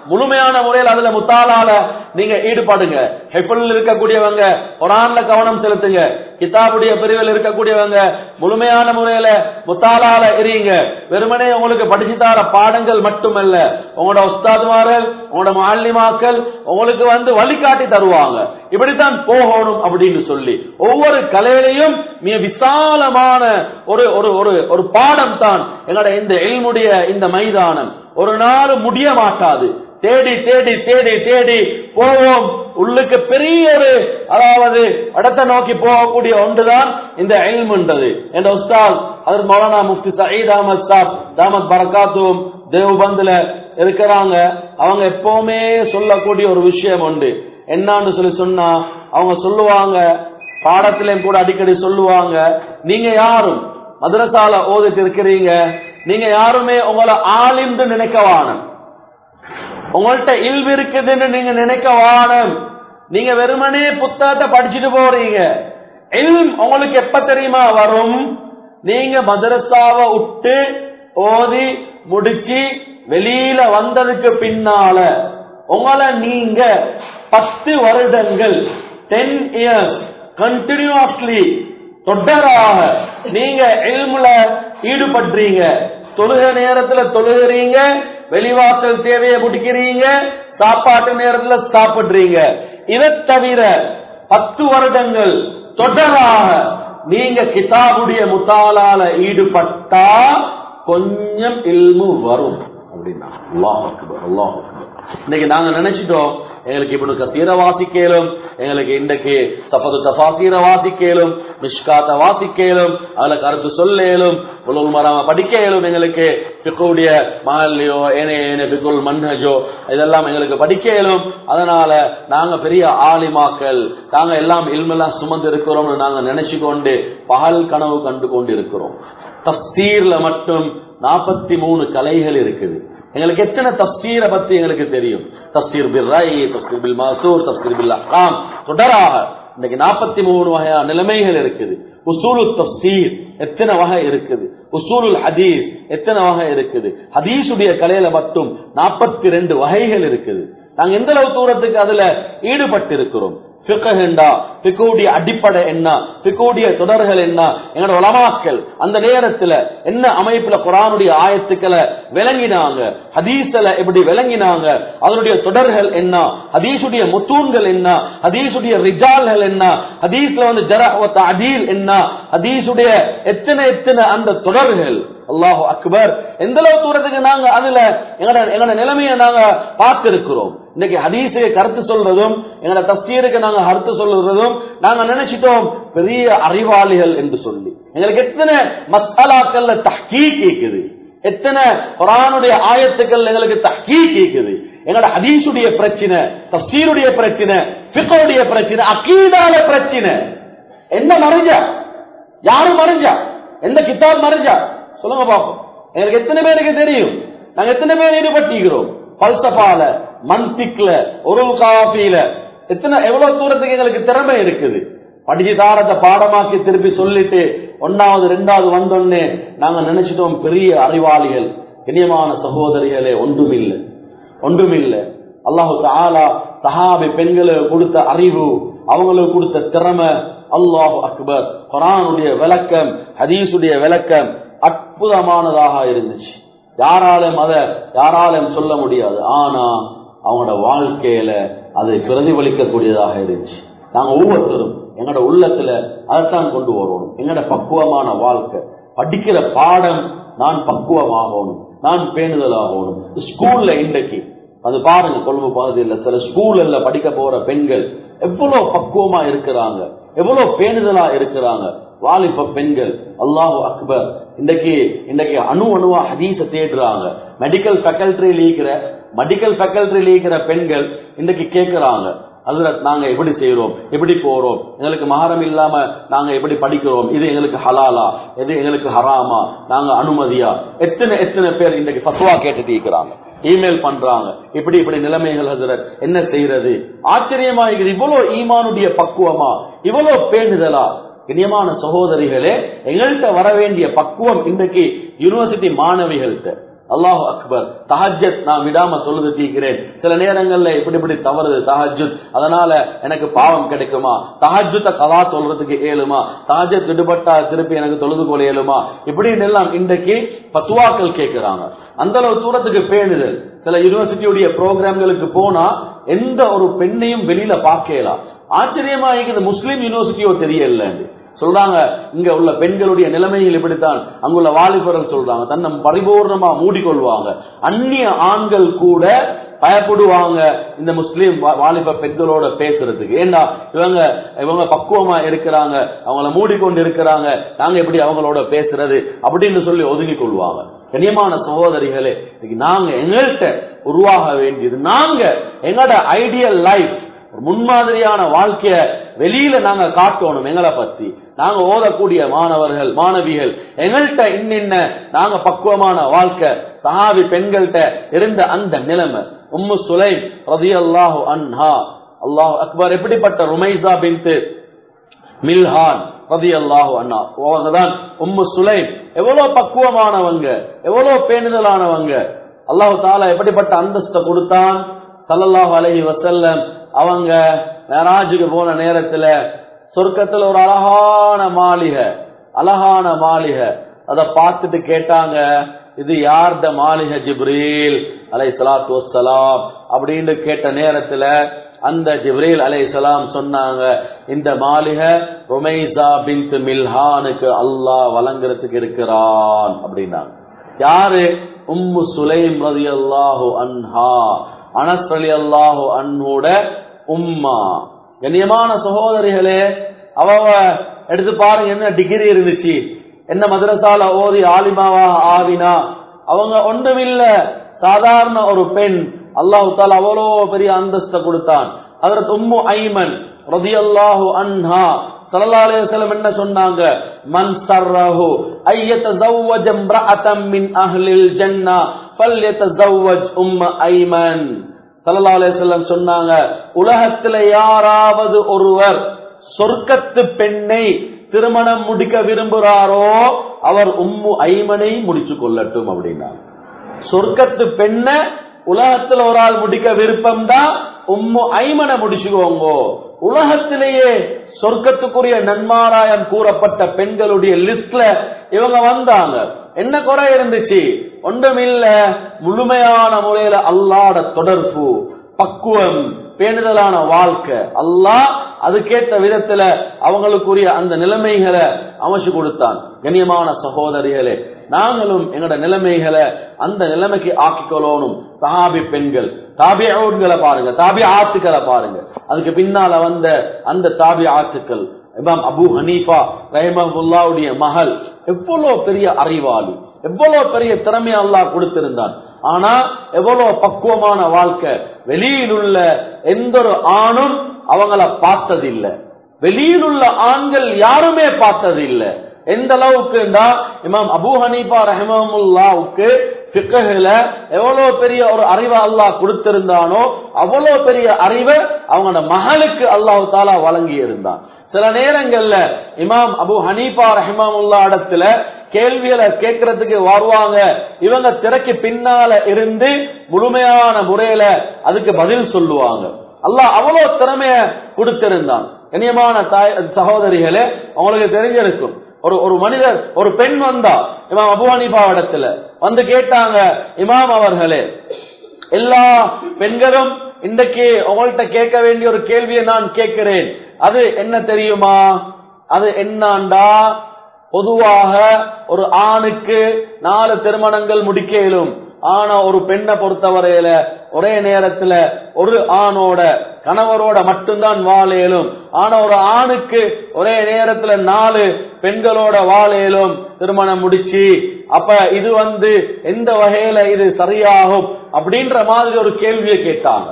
முழுமையான முறையில் அதுல முத்தாலால நீங்க ஈடுபடுங்க ஹெப்பில் இருக்கக்கூடியவங்க குரான்ல கவனம் செலுத்துங்க கிதாபுடைய பிரிவில் இருக்கக்கூடியவங்க முழுமையான முறையில முத்தாலால எரியுங்க வெறுமனே உங்களுக்கு படிச்சு தர பாடங்கள் மட்டுமல்ல உங்களோட உஸ்தாதுமார்கள் உங்களோட மாலிமாக்கள் உங்களுக்கு வந்து வழிகாட்டி தருவாங்க இப்படித்தான் போகணும் அப்படின்னு சொல்லி ஒவ்வொரு கலையிலையும் மிக விசாலமான ஒரு ஒரு ஒரு ஒரு பாடம் தான் எங்களோட இந்த எல்முடைய இந்த மைதானம் ஒரு நாள் முடிய மாட்டாது தேடி தேடி தேடி தேடி போவோம் உள்ளுக்கு பெரிய ஒரு அதாவது இடத்தை நோக்கி போகக்கூடிய ஒன்றுதான் இந்த எல்முன்றது என்ற உஸ்தாத் அதற்கு மௌலானா முஃப்தி சயீத் அஹமத் சாப் தாமத் பரகாத்தும் தேவ்பந்துல இருக்கிறாங்க அவங்க எப்பவுமே சொல்லக்கூடிய ஒரு விஷயம் உண்டு என்னன்னு சொல்லி சொன்னா அவங்க சொல்லுவாங்க பாடத்திலையும் கூட அடிக்கடி சொல்லுவாங்க நீங்க யாரும் மதுரசால ஓதிட்டு இருக்கிறீங்க நீங்க யாருமே உங்களை ஆளிந்து நினைக்க வானம் உங்கள்ட்ட இல்வு இருக்குதுன்னு நீங்க நினைக்க வானம் நீங்க வெறுமனே புத்தகத்தை படிச்சுட்டு போறீங்க இல்ம் உங்களுக்கு எப்ப தெரியுமா வரும் நீங்க மதரசாவை விட்டு ஓதி முடிச்சு வெளியில வந்ததுக்கு பின்னால உங்களை நீங்க பத்து வருடங்கள் டென் இயர்ஸ் கண்டினியூஸ்லி தொடராக நீங்க எல்முல ஈடுபடுறீங்க தொழுக நேரத்துல தொழுகிறீங்க வெளிவாசல் தேவையை முடிக்கிறீங்க சாப்பாட்டு நேரத்துல சாப்பிடுறீங்க இதை தவிர பத்து வருடங்கள் தொடராக நீங்க கிதாபுடைய முத்தாலால ஈடுபட்டா கொஞ்சம் இல்மு வரும் அப்படின்னா அல்லாஹ் அக்பர் அல்லாஹ் அக்பர் இன்னைக்கு நாங்க நினைச்சிட்டோம் எங்களுக்கு இப்படி கசீர வாசிக்கலும் எங்களுக்கு இன்றைக்கு சபது தபாசீர வாசிக்கலும் மிஷ்காத்த வாசிக்கலும் அதுல கருத்து சொல்லேலும் உலக மராம படிக்கலும் எங்களுக்கு பிக்குடைய மகல்லையோ ஏனைய பிக்குல் மன்ஹஜோ இதெல்லாம் எங்களுக்கு படிக்கலும் அதனால நாங்க பெரிய ஆலிமாக்கள் நாங்க எல்லாம் இல்மெல்லாம் சுமந்து இருக்கிறோம்னு நாங்க நினைச்சு கொண்டு பகல் கனவு கண்டு கொண்டு இருக்கிறோம் தப்சீர்ல மட்டும் நாற்பத்தி மூணு கலைகள் இருக்குது எங்களுக்கு எத்தனை தப்சீரை பத்தி எங்களுக்கு தெரியும் தப்சீர் பில் ரை தப்சீர் பில் மாசூர் தப்சீர் பில் அஹ்காம் தொடராக இன்னைக்கு நாற்பத்தி மூணு வகையான நிலைமைகள் இருக்குது உசூலு தப்சீர் எத்தனை வகை இருக்குது உசூலுல் ஹதீஸ் எத்தனை வகை இருக்குது ஹதீஸுடைய கலையில மட்டும் நாற்பத்தி ரெண்டு வகைகள் இருக்குது நாங்க எந்த அளவு தூரத்துக்கு அதுல ஈடுபட்டு இருக்கிறோம் பிக்குடைய அடிப்படை என்ன பிக்குடைய தொடர்கள் என்ன எங்களோட உலமாக்கள் அந்த நேரத்துல என்ன அமைப்புல குரானுடைய ஆயத்துக்களை விளங்கினாங்க ஹதீஸ்ல எப்படி விளங்கினாங்க அதனுடைய தொடர்கள் என்ன ஹதீசுடைய முத்தூன்கள் என்ன ஹதீசுடைய ரிஜால்கள் என்ன ஹதீஸ்ல வந்து ஜரஹத் அதீல் என்ன ஹதீசுடைய எத்தனை எத்தனை அந்த தொடர்கள் அல்லாஹு அக்பர் எந்த அளவு தூரத்துக்கு நாங்க அதுல எங்கட எங்கட நிலைமையை நாங்க பார்த்திருக்கிறோம் இன்னைக்கு ஹதீஸுக்கு கருத்து சொல்றதும் எங்கட தப்சீருக்கு நாங்க கருத்து சொல்றதும் நாங்க நினைச்சிட்டோம் பெரிய அறிவாளிகள் என்று சொல்லி எங்களுக்கு எத்தனை மசாலாக்கள்ல தஹ்கீ கேக்குது எத்தனை குரானுடைய ஆயத்துக்கள் எங்களுக்கு தஹ்கீ கேக்குது எங்களோட ஹதீஸுடைய பிரச்சனை தப்சீருடைய பிரச்சனை பிக்கோடைய பிரச்சனை அக்கீதால பிரச்சனை என்ன மறைஞ்சா யாரு மறைஞ்சா எந்த கிதாப் மறைஞ்சா சொல்லுங்க பாப்போம் எங்களுக்கு எத்தனை பேருக்கு தெரியும் நாங்க எத்தனை பேர் ஈடுபட்டிருக்கிறோம் பல்சபால மன்பிக்ல ஒரு காஃபில எத்தனை எவ்வளவு தூரத்துக்கு எங்களுக்கு திறமை இருக்குது படிச்சு தாரத்தை பாடமாக்கி திருப்பி சொல்லிட்டு ஒன்னாவது ரெண்டாவது வந்தோடனே நாங்க நினைச்சிட்டோம் பெரிய அறிவாளிகள் இனியமான சகோதரிகளே ஒன்றுமில்லை ஒன்றுமில்லை அல்லாஹு தாலா சஹாபி பெண்களுக்கு கொடுத்த அறிவு அவங்களுக்கு கொடுத்த திறமை அல்லாஹு அக்பர் குரானுடைய விளக்கம் ஹதீஸுடைய விளக்கம் அற்புதமானதாக இருந்துச்சு யாராலும் அதை யாராலும் சொல்ல முடியாது ஆனா அவங்களோட வாழ்க்கையில அதை பிரதிபலிக்கக்கூடியதாக இருந்துச்சு நாங்க ஒவ்வொருத்தரும் எங்களோட உள்ளத்துல அதைத்தான் கொண்டு வரணும் எங்களோட பக்குவமான வாழ்க்கை படிக்கிற பாடம் நான் பக்குவமாகணும் நான் பேணுதலாகணும் ஸ்கூல்ல இன்றைக்கு அது பாருங்க கொழும்பு பகுதியில் சில ஸ்கூல்ல படிக்க போற பெண்கள் எவ்வளவு பக்குவமா இருக்கிறாங்க எவ்வளவு பேணுதலா இருக்கிறாங்க வாலிப பெண்கள் அல்லாஹு அக்பர் இன்றைக்கு இன்றைக்கு அணு அணுவா ஹதீஸ தேடுறாங்க மெடிக்கல் ஃபேக்கல்டியில் இருக்கிற மெடிக்கல் ஃபேக்கல்டியில் இருக்கிற பெண்கள் இன்றைக்கு கேட்கிறாங்க அதுல நாங்க எப்படி செய்யறோம் எப்படி போறோம் எங்களுக்கு மகரம் இல்லாம நாங்க எப்படி படிக்கிறோம் இது எங்களுக்கு ஹலாலா இது எங்களுக்கு ஹராமா நாங்க அனுமதியா எத்தனை எத்தனை பேர் இன்றைக்கு பத்துவா கேட்டுட்டு இருக்கிறாங்க இமெயில் பண்றாங்க இப்படி இப்படி நிலைமைகள் ஹசரத் என்ன செய்யறது ஆச்சரியமா இருக்குது இவ்வளவு ஈமானுடைய பக்குவமா இவ்வளவு பேணுதலா கண்ணியமான சகோதரிகளே எங்கள்கிட்ட வர வேண்டிய பக்குவம் இன்றைக்கு யூனிவர்சிட்டி மாணவிகள்கிட்ட அல்லாஹ் அக்பர் தஹஜத் நான் விடாம சொல்லுது தீக்கிறேன் சில நேரங்கள்ல இப்படி இப்படி தவறுது தஹஜுத் அதனால எனக்கு பாவம் கிடைக்குமா தஹஜுத்த கலா சொல்றதுக்கு ஏழுமா தஹஜத் விடுபட்டா திருப்பி எனக்கு தொழுது கொள்ள இயலுமா இப்படின்னு எல்லாம் இன்றைக்கு பத்துவாக்கள் கேட்கிறாங்க அந்த அளவு தூரத்துக்கு பேணுதல் சில யூனிவர்சிட்டியுடைய ப்ரோக்ராம்களுக்கு போனா எந்த ஒரு பெண்ணையும் வெளியில பார்க்கலாம் ஆச்சரியமா இருக்குது முஸ்லீம் யூனிவர்சிட்டியோ தெரியல சொல்றாங்க இங்க உள்ள பெண்களுடைய நிலைமைகள் இப்படித்தான் அங்குள்ள வாலிபர்கள் சொல்றாங்க தன்னை பரிபூர்ணமா மூடிக்கொள்வாங்க அந்நிய ஆண்கள் கூட பயப்படுவாங்க இந்த முஸ்லீம் வா- வாலிப பெண்களோட பேசுறதுக்கு ஏண்டா இவங்க இவங்க பக்குவமா இருக்கிறாங்க அவங்கள மூடிக்கொண்டு இருக்கிறாங்க நாங்க எப்படி அவங்களோட பேசுறது அப்படின்னு சொல்லி ஒதுங்கி கொள்வாங்க கண்ணியமான சகோதரிகளே இன்னைக்கு நாங்க எங்கள்கிட்ட உருவாக வேண்டியது நாங்க எங்களோட ஐடியல் லைஃப் ஒரு முன்மாதிரியான வாழ்க்கைய வெளியில நாங்க காட்டணும் எங்களை பத்தி நாங்க ஓதக்கூடிய மாணவர்கள் மாணவிகள் எங்கள்கிட்ட இன்னின்ன நாங்க பக்குவமான வாழ்க்கை சஹாபி பெண்கள்கிட்ட இருந்த அந்த நிலைமை உம்மு சுலைம் ரதியல்லாஹு அன்ஹா அல்லாஹ் அக்பர் எப்படிப்பட்ட ருமைசா பின்து மில்ஹான் ரதியல்லாஹு அண்ணா அவங்கதான் உம்மு சுலைம் எவ்வளவு பக்குவமானவங்க எவ்வளவு பேணுதலானவங்க அல்லாஹு தாலா எப்படிப்பட்ட அந்தஸ்தை கொடுத்தான் சல்லல்லாஹு அலைஹி வஸல்லம் அவங்க மேராஜுக்கு போன நேரத்துல சொர்க்கத்துல ஒரு அழகான மாளிகை அழகான மாளிகை அத பார்த்துட்டு கேட்டாங்க இது யார்த மாளிகை ஜிப்ரீல் அலை சலாத்து வசலாம் அப்படின்னு கேட்ட நேரத்துல அந்த ஜிப்ரீல் அலை சலாம் சொன்னாங்க இந்த மாளிகை ரொமைசா பின்த் மில்ஹானுக்கு அல்லாஹ் வழங்குறதுக்கு இருக்கிறான் அப்படின்னாங்க யாரு உம்மு சுலைம் ரதி அல்லாஹு அன்ஹா அனஸ் அலி அல்லாஹு அன்னோட உம்மா கண்ணியமான சகோதரிகளே அவ அவ எடுத்து பாருங்க என்ன டிகிரி இருந்துச்சு என்ன மதரசால ஓதி ஆலிமாவாக ஆவினா அவங்க ஒன்றுமில்ல சாதாரண ஒரு பெண் அல்லாஹு தாலா அவ்வளோ பெரிய அந்தஸ்தை கொடுத்தான் அதற்கு உம்மு ஐமன் ரதியல்லாஹு அன்ஹா ஸல்லல்லாஹு அலைஹி வஸல்லம் என்ன சொன்னாங்க மன் சர்ரஹு ஐயதஸவ்வஜ இம்ரஅத்தம் மின் அஹ்லில் ஜன்னah ஃபல்யதஸவ்வஜ் உம்ம ஐமன் ஸல்லல்லாஹு அலைஹி வஸல்லம் சொன்னாங்க உலகத்துல யாராவது ஒருவர் சொர்க்கத்து பெண்ணை திருமணம் முடிக்க விரும்புகிறாரோ அவர் உம்மு ஐமனை முடிச்சு கொள்ளட்டும் அப்படின்னாங்க சொர்க்கத்து பெண்ண உலகத்துல ஒரு ஆள் முடிக்க விருப்பம் தான் உம்மு ஐமனை முடிச்சுக்கோங்க உலகத்திலேயே சொர்க்கத்துக்குரிய நன்மாராயம் கூறப்பட்ட பெண்களுடைய லிஸ்ட்ல இவங்க வந்தாங்க என்ன குறை இருந்துச்சு ஒன்றுமில்ல முழுமையான முறையில அல்லாட தொடர்பு பக்குவம் பேணுதலான வாழ்க்கை அல்லாஹ் அதுக்கேற்ற விதத்துல அவங்களுக்குரிய அந்த நிலைமைகளை அமைச்சு கொடுத்தான் கண்ணியமான சகோதரிகளே நாங்களும் எங்களோட நிலைமைகளை அந்த நிலைமைக்கு ஆக்கிக்கொள்ளணும் சஹாபி பெண்கள் தாபியூன்களை பாருங்க தாபி ஆத்துக்களை பாருங்க அதுக்கு பின்னால வந்த அந்த தாபி ஆத்துக்கள் இமாம் அபு ஹனீஃபா ரஹிமஹுல்லாவுடைய மகள் எவ்வளவு பெரிய அறிவாளி எவ்வளவு பெரிய திறமை அல்லாஹ் கொடுத்திருந்தான் ஆனா எவ்வளவு பக்குவமான வாழ்க்கை வெளியில் உள்ள எந்த ஒரு ஆணும் அவங்கள பார்த்ததில்லை வெளியில் உள்ள ஆண்கள் யாருமே பார்த்ததில்லை எந்த அளவுக்கு இமாம் அபு ஹனீஃபா ரஹமுல்லாவுக்கு பிக்கஹில எவ்வளவு பெரிய ஒரு அறிவை அல்லாஹ் கொடுத்திருந்தானோ அவ்வளவு பெரிய அறிவை அவங்களோட மகளுக்கு அல்லாஹு தாலா வழங்கி இருந்தான் சில நேரங்கள்ல இமாம் அபு ஹனீஃபா ரஹிமமுல்லா இடத்துல கேள்விகளை கேட்கறதுக்கு வருவாங்க இவங்க திரைக்கு பின்னால இருந்து முழுமையான முறையில அதுக்கு பதில் சொல்லுவாங்க அல்லாஹ் அவ்வளவு திறமைய கொடுத்திருந்தான் கண்ணியமான தாய் சகோதரிகளே உங்களுக்கு தெரிஞ்சிருக்கும் ஒரு ஒரு மனிதர் ஒரு பெண் வந்தா இமாம் அபு ஹனீஃபா இடத்துல வந்து கேட்டாங்க இமாம் அவர்களே எல்லா பெண்களும் இன்றைக்கு உங்கள்கிட்ட கேட்க வேண்டிய ஒரு கேள்வியை நான் கேட்கிறேன் அது என்ன தெரியுமா அது என்னண்டா பொதுவாக ஒரு ஆணுக்கு நாலு திருமணங்கள் முடிக்க இயலும் ஆனா ஒரு பெண்ணை பொறுத்தவரையில ஒரே நேரத்துல ஒரு ஆணோட கணவரோட மட்டும்தான் வாழேலும் ஆனா ஒரு ஆணுக்கு ஒரே நேரத்துல நாலு பெண்களோட வாழேலும் திருமணம் முடிச்சு அப்ப இது வந்து எந்த வகையில இது சரியாகும் அப்படின்ற மாதிரி ஒரு கேள்வியை கேட்டாங்க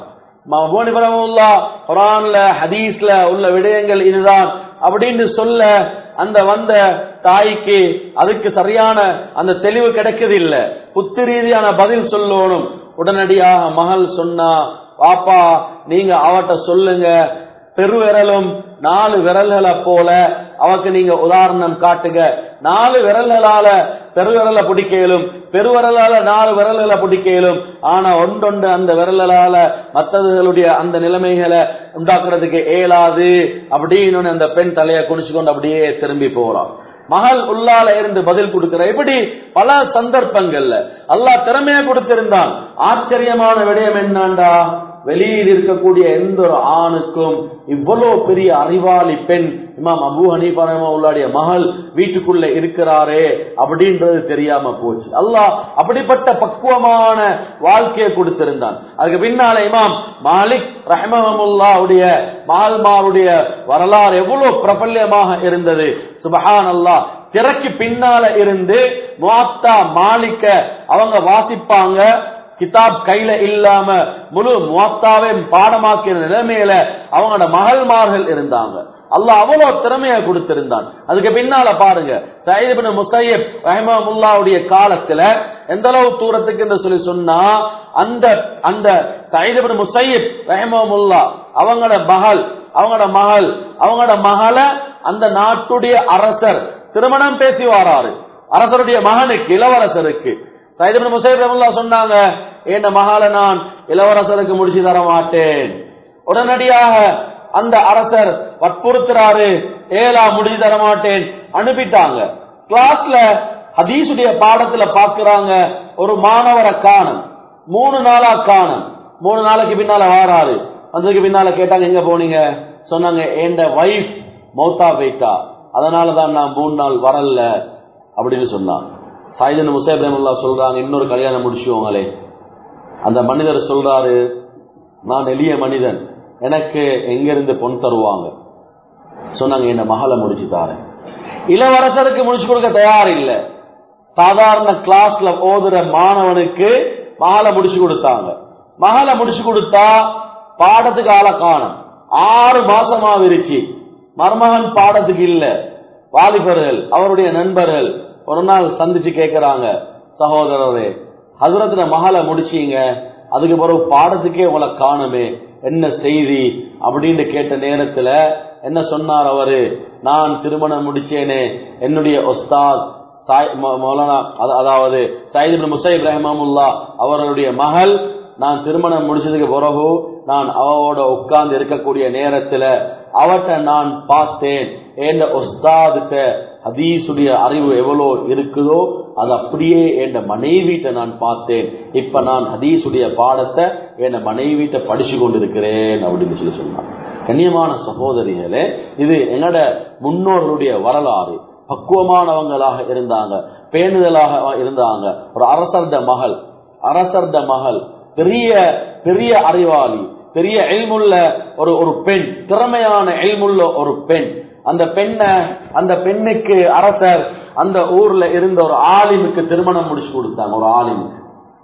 குரான்ல ஹதீஸ்ல உள்ள விடயங்கள் இதுதான் அப்படின்னு சொல்ல அந்த வந்த தாய்க்கு அதுக்கு சரியான அந்த தெளிவு கிடைக்குது இல்ல புத்து ரீதியான பதில் சொல்லணும் உடனடியாக மகள் சொன்னா பாப்பா நீங்க அவட்ட சொல்லுங்க பெருவிரலும் நாலு விரல்களை போல அவக்கு நீங்க உதாரணம் காட்டுங்க நாலு விரல்களால பெருவிரல பிடிக்கலும் பெருவிரலால நாலு விரல்களை பிடிக்கலும் ஆனா ஒன்றொண்டு அந்த விரலால மற்றவர்களுடைய அந்த நிலைமைகளை உண்டாக்குறதுக்கு இயலாது அப்படின்னு அந்த பெண் தலையை குனிச்சு கொண்டு அப்படியே திரும்பி போறான் மகள் உள்ளால இருந்து பதில் கொடுக்கிற இப்படி பல சந்தர்ப்பங்கள்ல அல்லாஹ் திறமையா கொடுத்திருந்தான் ஆச்சரியமான விடயம் என்னண்டா வெளியில் இருக்கக்கூடிய எந்த ஒரு ஆணுக்கும் இவ்வளவு பெரிய அறிவாளி பெண் இமாம் அபு ஹனீஃபா உள்ளாடைய மகள் வீட்டுக்குள்ள இருக்கிறாரே அப்படின்றது தெரியாம போச்சு அல்லாஹ் அப்படிப்பட்ட பக்குவமான வாழ்க்கையை கொடுத்திருந்தான் அதுக்கு பின்னால இமாம் மாலிக் ரஹமமுல்லாவுடைய மால்மாருடைய வரலாறு எவ்வளவு பிரபல்யமாக இருந்தது சுபஹான் அல்லாஹ் திரைக்கு பின்னால இருந்து முவாத்தா மாலிக்க அவங்க வாசிப்பாங்க கிதாப் கையில இல்லாம முழு முவாத்தாவை பாடமாக்கிய நிலைமையில அவங்களோட மகள்மார்கள் இருந்தாங்க அல்லாஹ் அவ்வளவு திறமையா கொடுத்திருந்தான் அதுக்கு பின்னால பாருங்க சயிபின் முசையப் ரஹமுல்லாவுடைய காலத்துல எந்த அளவு தூரத்துக்கு என்று சொல்லி சொன்னா அந்த அந்த சயிபின் முசையப் ரஹமுல்லா அவங்களோட மகள் அவங்களோட மகள் அவங்களோட மகளை அந்த நாட்டுடைய அரசர் திருமணம் பேசி வாராரு அரசருடைய மகனுக்கு இளவரசருக்கு சைதபின் முசைப் ரமுல்லா சொன்னாங்க என் மகால நான் இளவரசருக்கு முடிச்சு தர மாட்டேன் உடனடியாக அந்த அரசர் வற்புறுத்துறாரு ஏலா முடிச்சு தர மாட்டேன் அனுப்பிட்டாங்க கிளாஸ்ல ஹதீசுடைய பாடத்துல பாக்குறாங்க ஒரு மாணவரை காணும் மூணு நாளா காணும் மூணு நாளைக்கு பின்னால வாராரு வந்ததுக்கு பின்னால கேட்டாங்க எங்க போனீங்க சொன்னாங்க என் வைஃப் மௌத்தா போயிட்டா அதனாலதான் நான் மூணு நாள் வரல அப்படின்னு சொன்னான் சாயிதன் முசைப் ரஹமுல்லா சொல்றாங்க இன்னொரு கல்யாணம் முடிச்சுவோங்களே அந்த மனிதர் சொல்றாரு நான் எளிய மனிதன் எனக்கு எங்க இருந்து பொன் தருவாங்க சொன்னாங்க என்ன மகளை முடிச்சு தாரேன் இளவரசருக்கு முடிச்சு கொடுக்க தயார் இல்ல சாதாரண கிளாஸ்ல ஓதுற மாணவனுக்கு மகளை முடிச்சு கொடுத்தாங்க மகளை முடிச்சு கொடுத்தா பாடத்துக்கு ஆள காணும் ஆறு மாசமா விரிச்சு மருமகன் பாடத்துக்கு இல்ல வாலிபர்கள் அவருடைய நண்பர்கள் ஒரு நாள் சந்திச்சு கேட்கிறாங்க சகோதரரே ஹசரத்துல மகளை முடிச்சீங்க அதுக்கு பிறகு பாடத்துக்கே உங்களை காணுமே என்ன செய்தி அப்படின்னு கேட்ட நேரத்துல என்ன சொன்னார் அவரு நான் திருமணம் முடிச்சேனே என்னுடைய ஒஸ்தாத் மௌலானா அதாவது சயித் முசைப் ரஹமாமுல்லா அவர்களுடைய மகள் நான் திருமணம் முடிச்சதுக்கு பிறகு நான் அவவோட உட்கார்ந்து இருக்கக்கூடிய நேரத்துல அவட்ட நான் பார்த்தேன் என் ஒஸ்தாதுட்ட ஹதீசுடைய அறிவு எவ்வளோ இருக்குதோ அது அப்படியே என் மனைவிட்ட நான் பார்த்தேன் இப்ப நான் ஹதீசுடைய பாடத்தை என் மனைவிட்ட படிச்சு கொண்டிருக்கிறேன் அப்படின்னு சொல்லி சொன்னான் கண்ணியமான சகோதரிகளே இது என்னோட முன்னோர்களுடைய வரலாறு பக்குவமானவங்களாக இருந்தாங்க பேணுதலாக இருந்தாங்க ஒரு அரசர்த மகள் அரசர்த மகள் பெரிய பெரிய அறிவாளி பெரிய எல்முள்ள ஒரு ஒரு பெண் திறமையான எல்முள்ள ஒரு பெண் அந்த பெண்ணை அந்த பெண்ணுக்கு அரசர் அந்த ஊர்ல இருந்த ஒரு ஆலிமுக்கு திருமணம் முடிச்சு கொடுத்தாங்க ஒரு ஆலிமுக்கு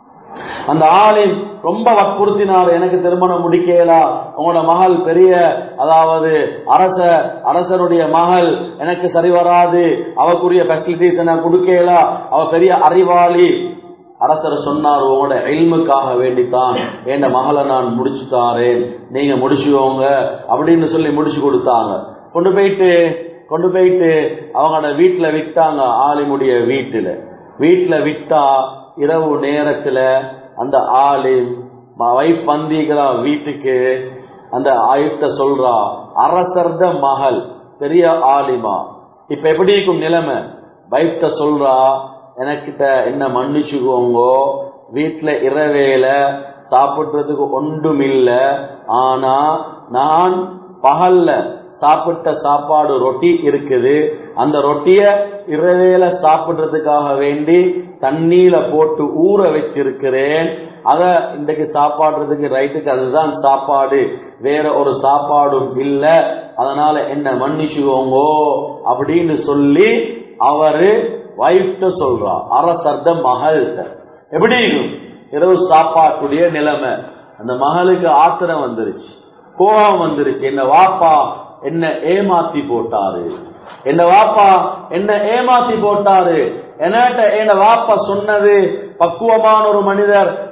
அந்த ஆலிம் ரொம்ப வற்புறுத்தினார் எனக்கு திருமணம் முடிக்கலா உங்களோட மகள் பெரிய அதாவது அரச அரசருடைய மகள் எனக்கு சரி வராது அவக்குரிய ஃபெசிலிட்டிஸ் நான் கொடுக்கலா அவ பெரிய அறிவாளி அரசர் சொன்னார் உங்களோட எல்முக்காக வேண்டித்தான் என் மகளை நான் முடிச்சு தாரேன் நீங்க முடிச்சுவோங்க அப்படின்னு சொல்லி முடிச்சு கொடுத்தாங்க கொண்டு போயிட்டு கொண்டு போயிட்டு அவங்களோட வீட்டுல விட்டாங்க ஆலிமுடைய வீட்டுல வீட்டுல விட்டா இரவு நேரத்துல அந்த ஆலிம் வைஃப் வந்திக்கிறா வீட்டுக்கு அந்த ஆயுத்த சொல்றா அரசர்த மகள் பெரிய ஆலிமா இப்ப எப்படி இருக்கும் நிலைமை வைஃப்ட சொல்றா எனக்கிட்ட என்ன மன்னிச்சுக்கோங்கோ வீட்டுல இரவேல சாப்பிடுறதுக்கு ஒன்றும் இல்ல ஆனா நான் பகல்ல சாப்பிட்ட சாப்பாடு ரொட்டி இருக்குது அந்த ரொட்டிய இரவேல சாப்பிடுறதுக்காக வேண்டி தண்ணீல போட்டு ஊற வச்சிருக்கிறேன் அத இன்றைக்கு சாப்பாடுறதுக்கு ரைட்டுக்கு அதுதான் சாப்பாடு வேற ஒரு சாப்பாடும் இல்ல அதனால என்ன மன்னிச்சுக்கோங்கோ அப்படின்னு சொல்லி அவரு வைஃப்ட சொல்றா அரசர்த மகள்கிட்ட எப்படி இருக்கும் இரவு சாப்பாட்டுடைய நிலைமை அந்த மகளுக்கு ஆத்திரம் வந்துருச்சு கோபம் வந்துருச்சு என்ன வாப்பா என்ன ஏமாத்தி போட்டாரு என்ன வாப்பா என்ன ஏமாத்தி போட்டாரு என்னட்ட என்ன வாப்பா சொன்னது பக்குவமான ஒரு மனிதர்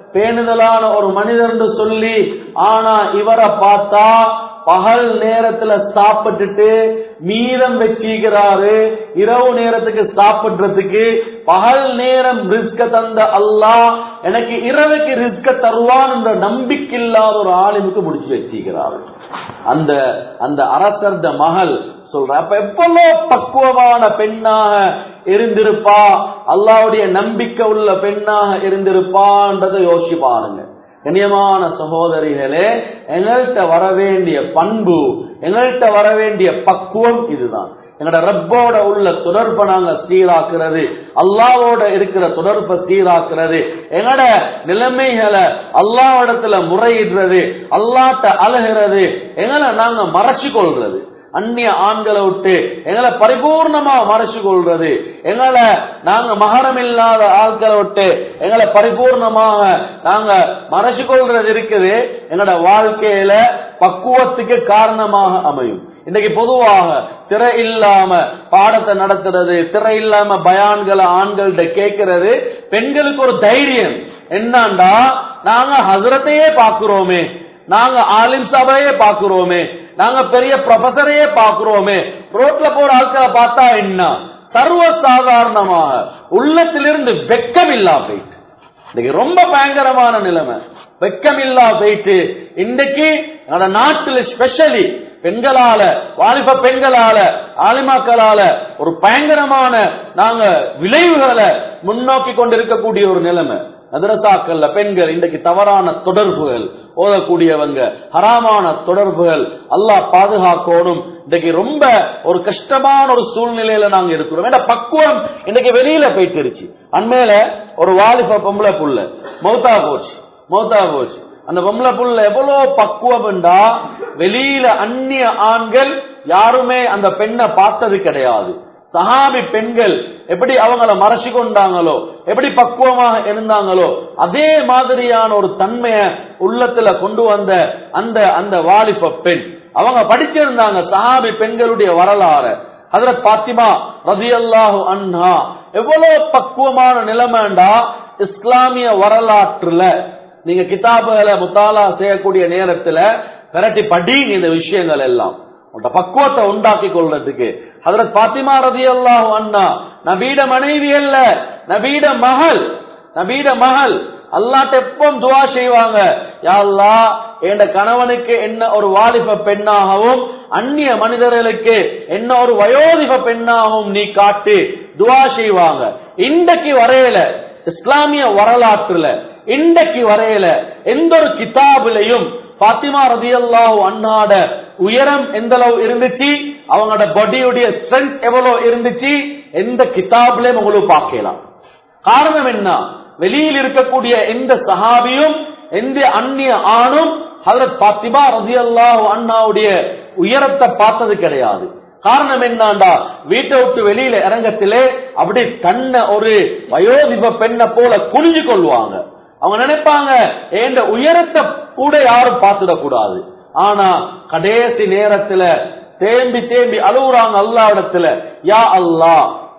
பேணுதலான ஒரு மனிதர் என்று சொல்லி ஆனா இவரை பார்த்தா பகல் நேரத்துல சாப்பிட்டுட்டு மீதம் வச்சிக்கிறாரு இரவு நேரத்துக்கு சாப்பிடுறதுக்கு பகல் நேரம் ரிஸ்க தந்த அல்லாஹ் எனக்கு இரவுக்கு ரிஸ்க தருவான் என்ற நம்பிக்கை இல்லாத ஒரு ஆளுமுக்கு முடிச்சு வச்சிக்கிறாரு அந்த அந்த அரசர்த மகள் சொல்ற அப்ப எவ்வளவு பக்குவமான பெண்ணாக இருந்திருப்பா அல்லாவுடைய நம்பிக்கை உள்ள பெண்ணாக இருந்திருப்பான்றதை யோசிச்சு பாருங்க கண்ணியமான சகோதரிகளே எங்கள்கிட்ட வர வேண்டிய பண்பு எங்கள்கிட்ட வர வேண்டிய பக்குவம் இதுதான் எங்களோட ரப்போட உள்ள தொடர்பை நாங்க சீராக்குறது அல்லாவோட இருக்கிற தொடர்பை சீராக்குறது எங்களோட நிலைமைகளை அல்லாவிடத்துல முறையிடுறது அல்லாட்ட அழுகிறது எங்களை நாங்க மறைச்சு கொள்றது அந்நிய ஆண்களை விட்டு எங்களை பரிபூர்ணமா மறைச்சு கொள்றது எங்களை நாங்க மகரம் இல்லாத ஆட்களை விட்டு எங்களை பரிபூர்ணமாக நாங்க மறைச்சு கொள்றது இருக்குது எங்களோட வாழ்க்கையில பக்குவத்துக்கு காரணமாக அமையும் இன்னைக்கு பொதுவாக திரை இல்லாம பாடத்தை நடத்துறது திரை இல்லாம பயான்களை ஆண்கள்கிட்ட கேட்கறது பெண்களுக்கு ஒரு தைரியம் என்னண்டா நாங்க ஹசரத்தையே பாக்குறோமே நாங்க ஆலிம் சபையே பாக்குறோமே நாங்க பெரிய ப்ரொஃபஸரையே பாக்குறோமே ரோட்ல போற ஆட்களை பார்த்தா என்ன சர்வ சாதாரணமாக உள்ளத்திலிருந்து வெக்கம் இல்லா போயிட்டு இன்னைக்கு ரொம்ப பயங்கரமான நிலைமை வெக்கம் இல்லா போயிட்டு இன்னைக்கு நம்ம நாட்டுல ஸ்பெஷலி பெண்களால வாலிப பெண்களால ஆலிமாக்களால ஒரு பயங்கரமான நாங்க விளைவுகளை முன்னோக்கி கொண்டிருக்கக்கூடிய ஒரு நிலைமை மதரசாக்கள்ல பெண்கள் இன்றைக்கு தவறான தொடர்புகள் ஓதக்கூடியவங்க ஹராமான தொடர்புகள் அல்லாஹ் பாதுகாக்கணும் இன்றைக்கு ரொம்ப ஒரு கஷ்டமான ஒரு சூழ்நிலையில நாங்க இருக்கிறோம் ஏன்னா பக்குவம் இன்னைக்கு வெளியில போயிட்டுருச்சு அண்மையில ஒரு வாலிப பொம்பளை புள்ள மௌத்தா போச்சு மௌத்தா போச்சு அந்த பொம்பளை புள்ள எவ்வளவு பக்குவம்டா வெளியில அந்நிய ஆண்கள் யாருமே அந்த பெண்ணை பார்த்தது கிடையாது சஹாபி பெண்கள் எப்படி அவங்கள மறைச்சு கொண்டாங்களோ எப்படி பக்குவமாக இருந்தாங்களோ அதே மாதிரியான ஒரு தன்மைய உள்ளத்துல கொண்டு வந்த அந்த அந்த வாலிப பெண் அவங்க படிச்சிருந்தாங்க சஹாபி பெண்களுடைய வரலாறு அதுல பாத்திமா ரதி அல்லாஹு அண்ணா எவ்வளவு பக்குவமான நிலைமைண்டா இஸ்லாமிய வரலாற்றுல நீங்க கிதாபுகளை முத்தாலா செய்யக்கூடிய நேரத்துல விரட்டி படிங்க இந்த விஷயங்கள் எல்லாம் உங்களோட பக்குவத்தை உண்டாக்கி கொள்றதுக்கு ஹதரத் பாத்திமா ரதி அல்லாஹு அண்ணா நபீட மனைவி அல்ல நபீட மகள் நபீட மகள் அல்லாட்ட எப்பவும் துவா செய்வாங்க யா அல்லாஹ் என் கணவனுக்கு என்ன ஒரு வாலிப பெண்ணாகவும் அந்நிய மனிதர்களுக்கு என்ன ஒரு வயோதிப பெண்ணாகவும் நீ காட்டு துவா செய்வாங்க இன்றைக்கு வரையில இஸ்லாமிய வரலாற்றுல இன்றைக்கு வரையில எந்த ஒரு கிதாபிலையும் பாத்திமா ரதியல்லாஹு அண்ணாட உயரம் எந்த அளவு இருந்துச்சு அவங்களோட பாடியுடைய ஸ்ட்ரென்த் எவ்வளவு இருந்துச்சு எந்த கிதாப்லயும் உங்களுக்கு பார்க்கலாம் காரணம் என்ன வெளியில் இருக்கக்கூடிய எந்த சஹாபியும் எந்த அந்நிய ஆணும் ஹதரத் பாத்திமா ரதியல்லாஹு அண்ணாவுடைய உயரத்தை பார்த்தது கிடையாது காரணம் என்னண்டா வீட்டை விட்டு வெளியில இறங்கத்திலே அப்படி தன்னை ஒரு வயோதிப பெண்ணை போல குனிஞ்சு கொள்வாங்க அவங்க நினைப்பாங்க என்ற உயரத்தை கூட யாரும் பார்த்துடக் கூடாது ஆனா கடைசி நேரத்துல தேம்பி தேம்பி அழுகுறாங்க அல்லா இடத்துல யா அல்லா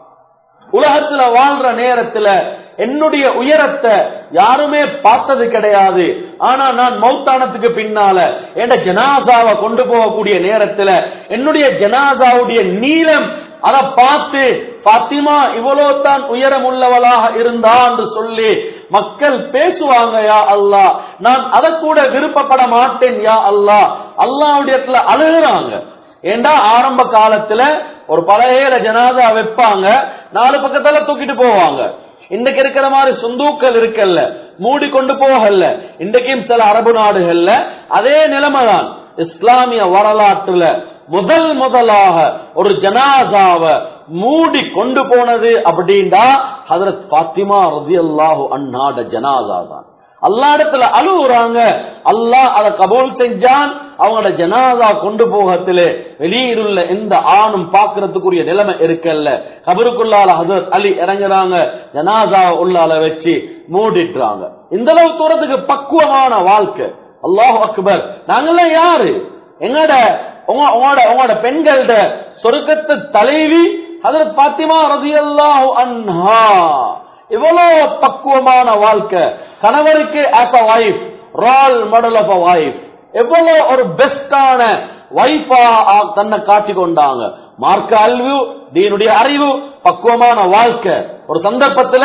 உலகத்துல வாழ்ற நேரத்துல என்னுடைய உயரத்தை யாருமே பார்த்தது கிடையாது ஆனா நான் மௌத்தானத்துக்கு பின்னால என் ஜனாசாவை கொண்டு போகக்கூடிய நேரத்துல என்னுடைய ஜனாசாவுடைய நீளம் அதை பார்த்து பாத்திமா இவ்வளவு தான் உயரம் உள்ளவளாக இருந்தா என்று சொல்லி மக்கள் பேசுவாங்க யா அல்லா நான் அதை கூட விருப்பப்பட மாட்டேன் யா அல்லா அல்லாவுடைய அழுகுறாங்க ஏண்டா ஆரம்ப காலத்துல ஒரு பழைய ஜனாதா வைப்பாங்க நாலு பக்கத்துல தூக்கிட்டு போவாங்க இன்னைக்கு இருக்கிற மாதிரி சொந்தூக்கள் இருக்கல்ல மூடி கொண்டு போகல இன்றைக்கும் சில அரபு நாடுகள்ல அதே நிலைமைதான் இஸ்லாமிய வரலாற்றுல முதல் முதலாக ஒரு ஜனாசாவை மூடி கொண்டு போனது அப்படின்டா ஹதரத் பாத்திமா ரதி அல்லாஹு அண்ணாட ஜனாசா தான் அல்லா இடத்துல அழுகுறாங்க அல்லாஹ் அதை கபூல் செஞ்சான் அவங்களோட ஜனாதா கொண்டு போகத்திலே வெளியிலுள்ள எந்த ஆணும் பாக்குறதுக்குரிய நிலைமை இருக்கல்ல கபருக்குள்ளால ஹசரத் அலி இறங்குறாங்க ஜனாதா உள்ளால வச்சு மூடிடுறாங்க இந்த அளவு தூரத்துக்கு பக்குவமான வாழ்க்கை அல்லாஹ் அக்பர் நாங்கெல்லாம் யாரு எங்கட உங்களோட உங்களோட பெண்கள்ட சொருக்கத்து தலைவி ஹதரத் பாத்திமா ரதி அல்லாஹு அன்ஹா இவ்வளவு பக்குவமான வாழ்க்கை கணவருக்கு as a wife role model of a wife எவ்வளவு ஒரு பெஸ்டான வைஃபா தன்னை காட்டி கொண்டாங்க மார்க்க அல்வு தீனுடைய அறிவு பக்குவமான வாழ்க்கை ஒரு சந்தர்ப்பத்துல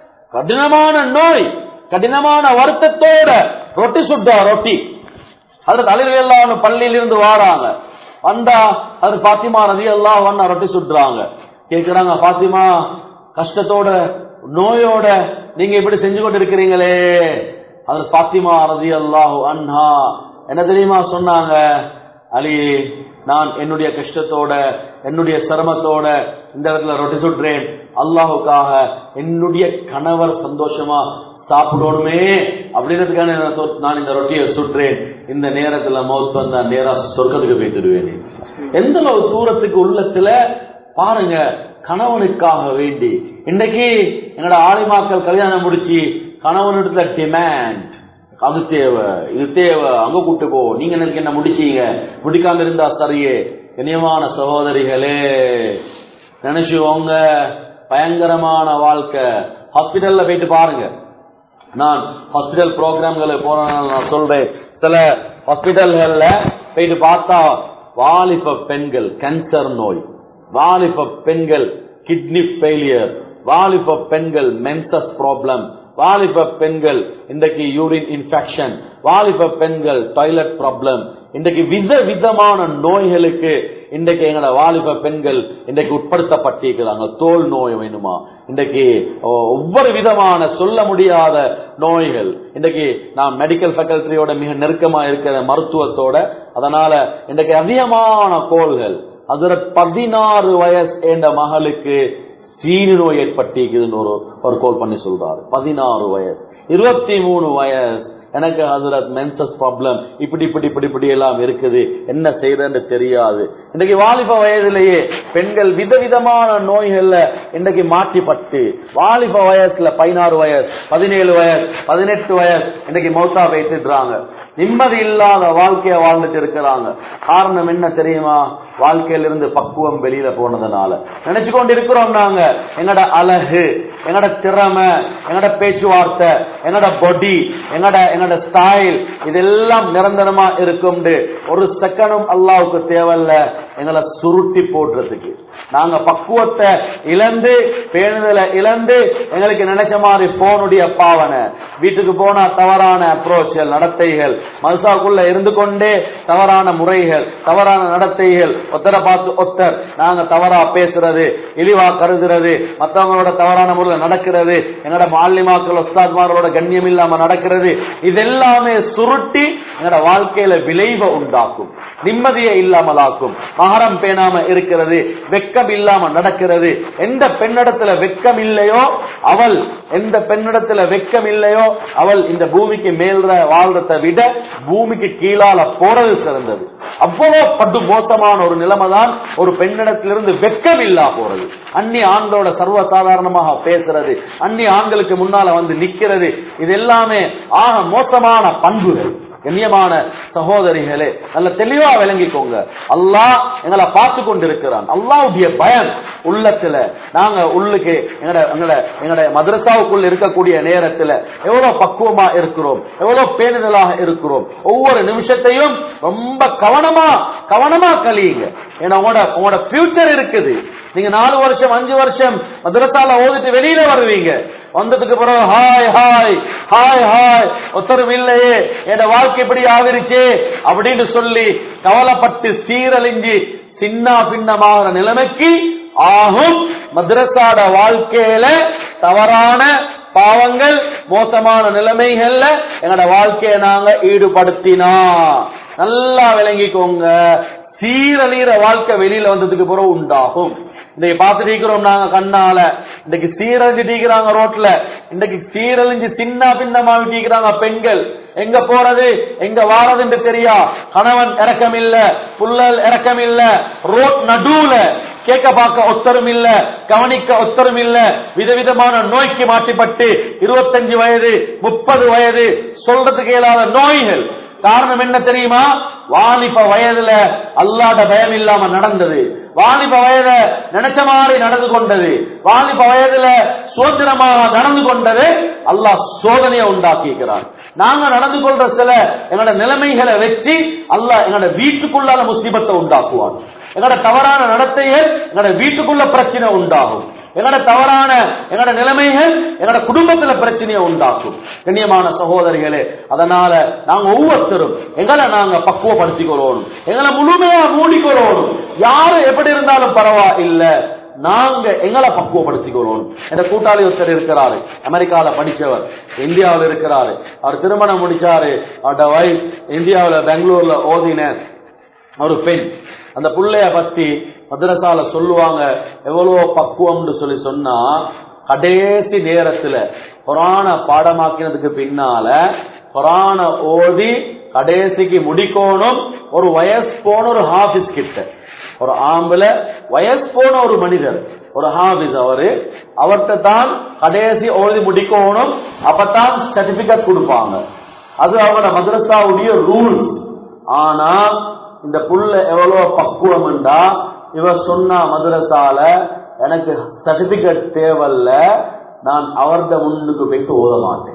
கடினமான நோய் கடினமான வருத்தத்தோட ரொட்டி சுட்டா ரொட்டி அது தலைவர் எல்லாம் பள்ளியில இருந்து வாராங்க வந்தா அது பாத்திமா நதி எல்லாம் வந்தா ரொட்டி சுட்டுறாங்க கேக்குறாங்க பாத்திமா கஷ்டத்தோட நோயோட நீங்க இப்படி செஞ்சு கொண்டு இருக்கிறீங்களே அது பாத்திமா ரதி அல்லாஹு அன்ஹா என்ன தெரியுமா சொன்னாங்க அலி நான் என்னுடைய கஷ்டத்தோட என்னுடைய சிரமத்தோட இந்த இடத்துல ரொட்டி சுடுறேன் அல்லாஹுக்காக என்னுடைய கணவர் சந்தோஷமா சாப்பிடணுமே அப்படின்றதுக்கான நான் சொ- நான் இந்த ரொட்டியை சுடுறேன் இந்த நேரத்துல மௌத் வந்தா நேரா சொர்க்கத்துக்கு போய்த்துடுவேன் எந்த அளவு தூரத்துக்கு உள்ளத்துல பாருங்க கணவனுக்காக வேண்டி இன்னைக்கு எங்களோட ஆலிமாக்கள் கல்யாணம் முடிச்சு கணவனிடத்துல டிமாண்ட் அது தேவை இது தேவை அங்க கூட்டு போ நீங்க எனக்கு என்ன முடிச்சீங்க முடிக்காம இருந்தா சரியே கண்ணியமான சகோதரிகளே நினைச்சுவோங்க பயங்கரமான வாழ்க்கை ஹாஸ்பிட்டல்ல போயிட்டு பாருங்க நான் ஹாஸ்பிட்டல் ப்ரோக்ராம்களை போறேன் நான் சொல்றேன் சில ஹாஸ்பிட்டல்கள்ல போயிட்டு பார்த்தா வாலிப பெண்கள் கேன்சர் நோய் வாலிப பெண்கள் கிட்னி ஃபெயிலியர் வாலிப பெண்கள் மென்சஸ் ப்ராப்ளம் வாலிப பெண்கள் இன்றைக்கு யூரின் இன்ஃபெக்ஷன் வாலிப பெண்கள் டாய்லெட் ப்ராப்ளம் இன்றைக்கு வித விதமான நோய்களுக்கு இன்றைக்கு எங்களோட வாலிப பெண்கள் இன்றைக்கு உட்படுத்தப்பட்டிருக்கிறாங்க தோல் நோய் வேணுமா இன்றைக்கு ஒ- ஒவ்வொரு விதமான சொல்ல முடியாத நோய்கள் இன்றைக்கு நான் மெடிக்கல் ஃபேக்கல்ட்டியோட மிக நெருக்கமா இருக்கிற மருத்துவத்தோட அதனால இன்றைக்கு அதிகமான கோள்கள் அதுல பதினாறு வயசு என்ற மகளுக்கு சீனி நோய் ஏற்பட்டிருக்குதுன்னு ஒரு ஒரு கோல் பண்ணி சொல்றாரு பதினாறு வயசு இருபத்தி மூணு வயசு எனக்கு ஹசரத் மென்சஸ் ப்ராப்ளம் இப்படி இப்படி இப்படி இப்படி எல்லாம் இருக்குது என்ன செய்யறன்னு தெரியாது இன்னைக்கு வாலிப வயதிலேயே பெண்கள் விதவிதமான நோய்கள்ல இன்னைக்கு மாட்டிப்பட்டு வாலிப வயசுல பதினாறு வயசு பதினேழு வயசு பதினெட்டு வயசு இன்னைக்கு மௌத்தா வைத்துடுறாங்க நிம்மதி இல்லாத வாழ்க்கைய வாழ்ந்துட்டு இருக்கிறாங்க காரணம் என்ன தெரியுமா வாழ்க்கையிலிருந்து பக்குவம் வெளியில போனதுனால நினைச்சு கொண்டு இருக்கிறோம் நாங்க எங்கட அழகு எங்கட திறமை எங்கட பேச்சுவார்த்தை எங்கட பொடி எங்கட எங்கட ஸ்டைல் இதெல்லாம் நிரந்தரமா இருக்கும் ஒரு செகண்டும் அல்லாவுக்கு தேவையில்ல எங்களை சுருட்டி போடுறதுக்கு நாங்க பக்குவத்தை இழந்து பேணுதலை இழந்து எங்களுக்கு நினைச்ச மாதிரி போனுடைய பாவனை வீட்டுக்கு போனா தவறான அப்ரோச்கள் நடத்தைகள் மதுசாக்குள்ள இருந்து கொண்டே தவறான முறைகள் தவறான நடத்தைகள் ஒத்தரை பார்த்து ஒத்தர் நாங்க தவறா பேசுறது இழிவா கருதுறது மத்தவங்களோட தவறான முறையில் நடக்கிறது என்னோட மாலிமாக்கள் ஒஸ்தாத்மார்களோட கண்ணியம் இல்லாம நடக்கிறது இதெல்லாமே சுருட்டி எங்களோட வாழ்க்கையில விளைவை உண்டாக்கும் நிம்மதியை இல்லாமலாக்கும் மகரம் பேணாம இருக்கிறது வெக்கம் இல்லாம நடக்கிறது எந்த பெண்ணிடத்துல வெக்கம் இல்லையோ அவள் எந்த பெண்ணிடத்துல வெக்கம் இல்லையோ அவள் இந்த பூமிக்கு மேல்ற வாழ்றதை விட பூமிக்கு கீழால போறது சிறந்தது அவ்வளவு படு மோசமான ஒரு நிலைமை தான் ஒரு பெண்ணிடத்திலிருந்து வெக்கம் இல்லா போறது அந்நிய ஆண்களோட சர்வ சாதாரணமாக பேசுறது அந்நிய ஆண்களுக்கு முன்னால வந்து நிக்கிறது இது எல்லாமே ஆக மோசமான பண்புகள் கண்ணியமான சகோதரிகளே நல்ல தெளிவா விளங்கிக்கோங்க அல்லாஹ் எங்களை பார்த்து கொண்டிருக்கிறான் அல்லாஹ்வுடைய பயம் உள்ளத்துல நாங்க உள்ளுக்கு எங்கட எங்கட எங்கட மதரசாவுக்குள்ள இருக்கக்கூடிய நேரத்துல எவ்வளவு பக்குவமா இருக்கிறோம் எவ்வளவு பேணுதலாக இருக்கிறோம் ஒவ்வொரு நிமிஷத்தையும் ரொம்ப கவனமா கவனமா கழியுங்க ஏன்னா உங்களோட உங்களோட ஃபியூச்சர் இருக்குது நீங்க நாலு வருஷம் அஞ்சு வருஷம் மதரசால ஓதிட்டு வெளியில வருவீங்க வந்ததுக்கு பிறகு ஹாய் ஹாய் ஹாய் ஹாய் ஒத்தரும் இல்லையே என் வாழ்க்கை இப்படி ஆவிருச்சே அப்படின்னு சொல்லி கவலைப்பட்டு சீரழிஞ்சு சின்ன பின்னமாகிற நிலைமைக்கு ஆகும் மദ്രസാட வாழ்க்கையில தவறான பாவங்கள் மோசமான நிலைமைகள்ல எங்களோட வாழ்க்கையை நாங்க ஈடுபடுத்தினா நல்லா விளங்கிக்கோங்க சீரழிகிற வாழ்க்கை வெளியில வந்ததுக்கு பிறகு உண்டாகும் இன்னைக்கு பார்த்துட்டு இருக்கிறோம் நாங்க கண்ணால இன்னைக்கு சீரழிஞ்சிட்டு ரோட்ல இன்னைக்கு சீரழிஞ்சு சின்ன பின்னமா விட்டிருக்கிறாங்க பெண்கள் எங்க போறது எங்க வாரதுன்னு தெரியா கணவன் இறக்கம் இல்ல புள்ளல் இறக்கம் இல்ல ரோட் நடுவுல கேட்க பார்க்க ஒத்தரும் இல்ல கவனிக்க ஒத்தரும் இல்ல விதவிதமான நோய்க்கு மாட்டிப்பட்டு இருபத்தஞ்சு வயது முப்பது வயது சொல்றதுக்கு இயலாத நோய்கள் காரணம் என்ன தெரியுமா வாலிப வயதுல அல்லாட பயம் இல்லாம நடந்தது வாலிப வயத நினைச்ச மாதிரி நடந்து கொண்டது வாலிப வயதுல சுதந்திரமாக நடந்து கொண்டது அல்லாஹ் சோதனையை உண்டாக்கிக்கிறான் நாங்க நடந்து கொள்ற சில எங்களோட நிலைமைகளை வச்சு அல்லாஹ் எங்களோட வீட்டுக்குள்ளால முசீபத்தை உண்டாக்குவான் எங்களோட தவறான நடத்தைகள் எங்களோட வீட்டுக்குள்ள பிரச்சனை உண்டாகும் எங்களோட தவறான எங்களோட நிலைமைகள் எங்களோட குடும்பத்துல பிரச்சனையை உண்டாக்கும் கண்ணியமான சகோதரிகளே அதனால நாங்க ஒவ்வொருத்தரும் எங்களை நாங்க பக்குவப்படுத்திக்கிறோம் எங்களை முழுமையா மூடிக்கிறோம் யாரு எப்படி இருந்தாலும் பரவா இல்ல நாங்க எங்களை பக்குவப்படுத்திக்கிறோம் என்ற கூட்டாளி ஒருத்தர் இருக்கிறாரு அமெரிக்கால படிச்சவர் இந்தியாவில் இருக்கிறாரு அவர் திருமணம் முடிச்சாரு அவரோட வைஃப் இந்தியாவில் பெங்களூர்ல ஓதின ஒரு பெண் அந்த புள்ளைய பத்தி மദ്രസാல சொல்லுவாங்க எவ்வளவு பக்குவம்னு சொல்லி சொன்னா கடைசி நேரத்துல குரான பாடமாக்கினதுக்கு பின்னால குரான ஓதி கடைசிக்கு முடிக்கணும் ஒரு வயசு போன ஒரு ஹாபிஸ் கிட்ட ஒரு ஆம்பளை வயசு போன ஒரு மனிதர் ஒரு ஹாபிஸ் அவரு அவர்கிட்ட தான் கடைசி ஓதி முடிக்கணும் அப்பதான் சர்டிபிகேட் கொடுப்பாங்க அது அவங்களோட மദ്രസാவுடைய ரூல்ஸ் ஆனா இந்த புள்ள எவ்வளவு பக்குவம்டா இவ சொன்ன மதுரத்தால எனக்கு சர்டிபிகேட் தேவையில்ல நான் அவர்த முன்னுக்கு போயிட்டு ஓத மாட்டேன்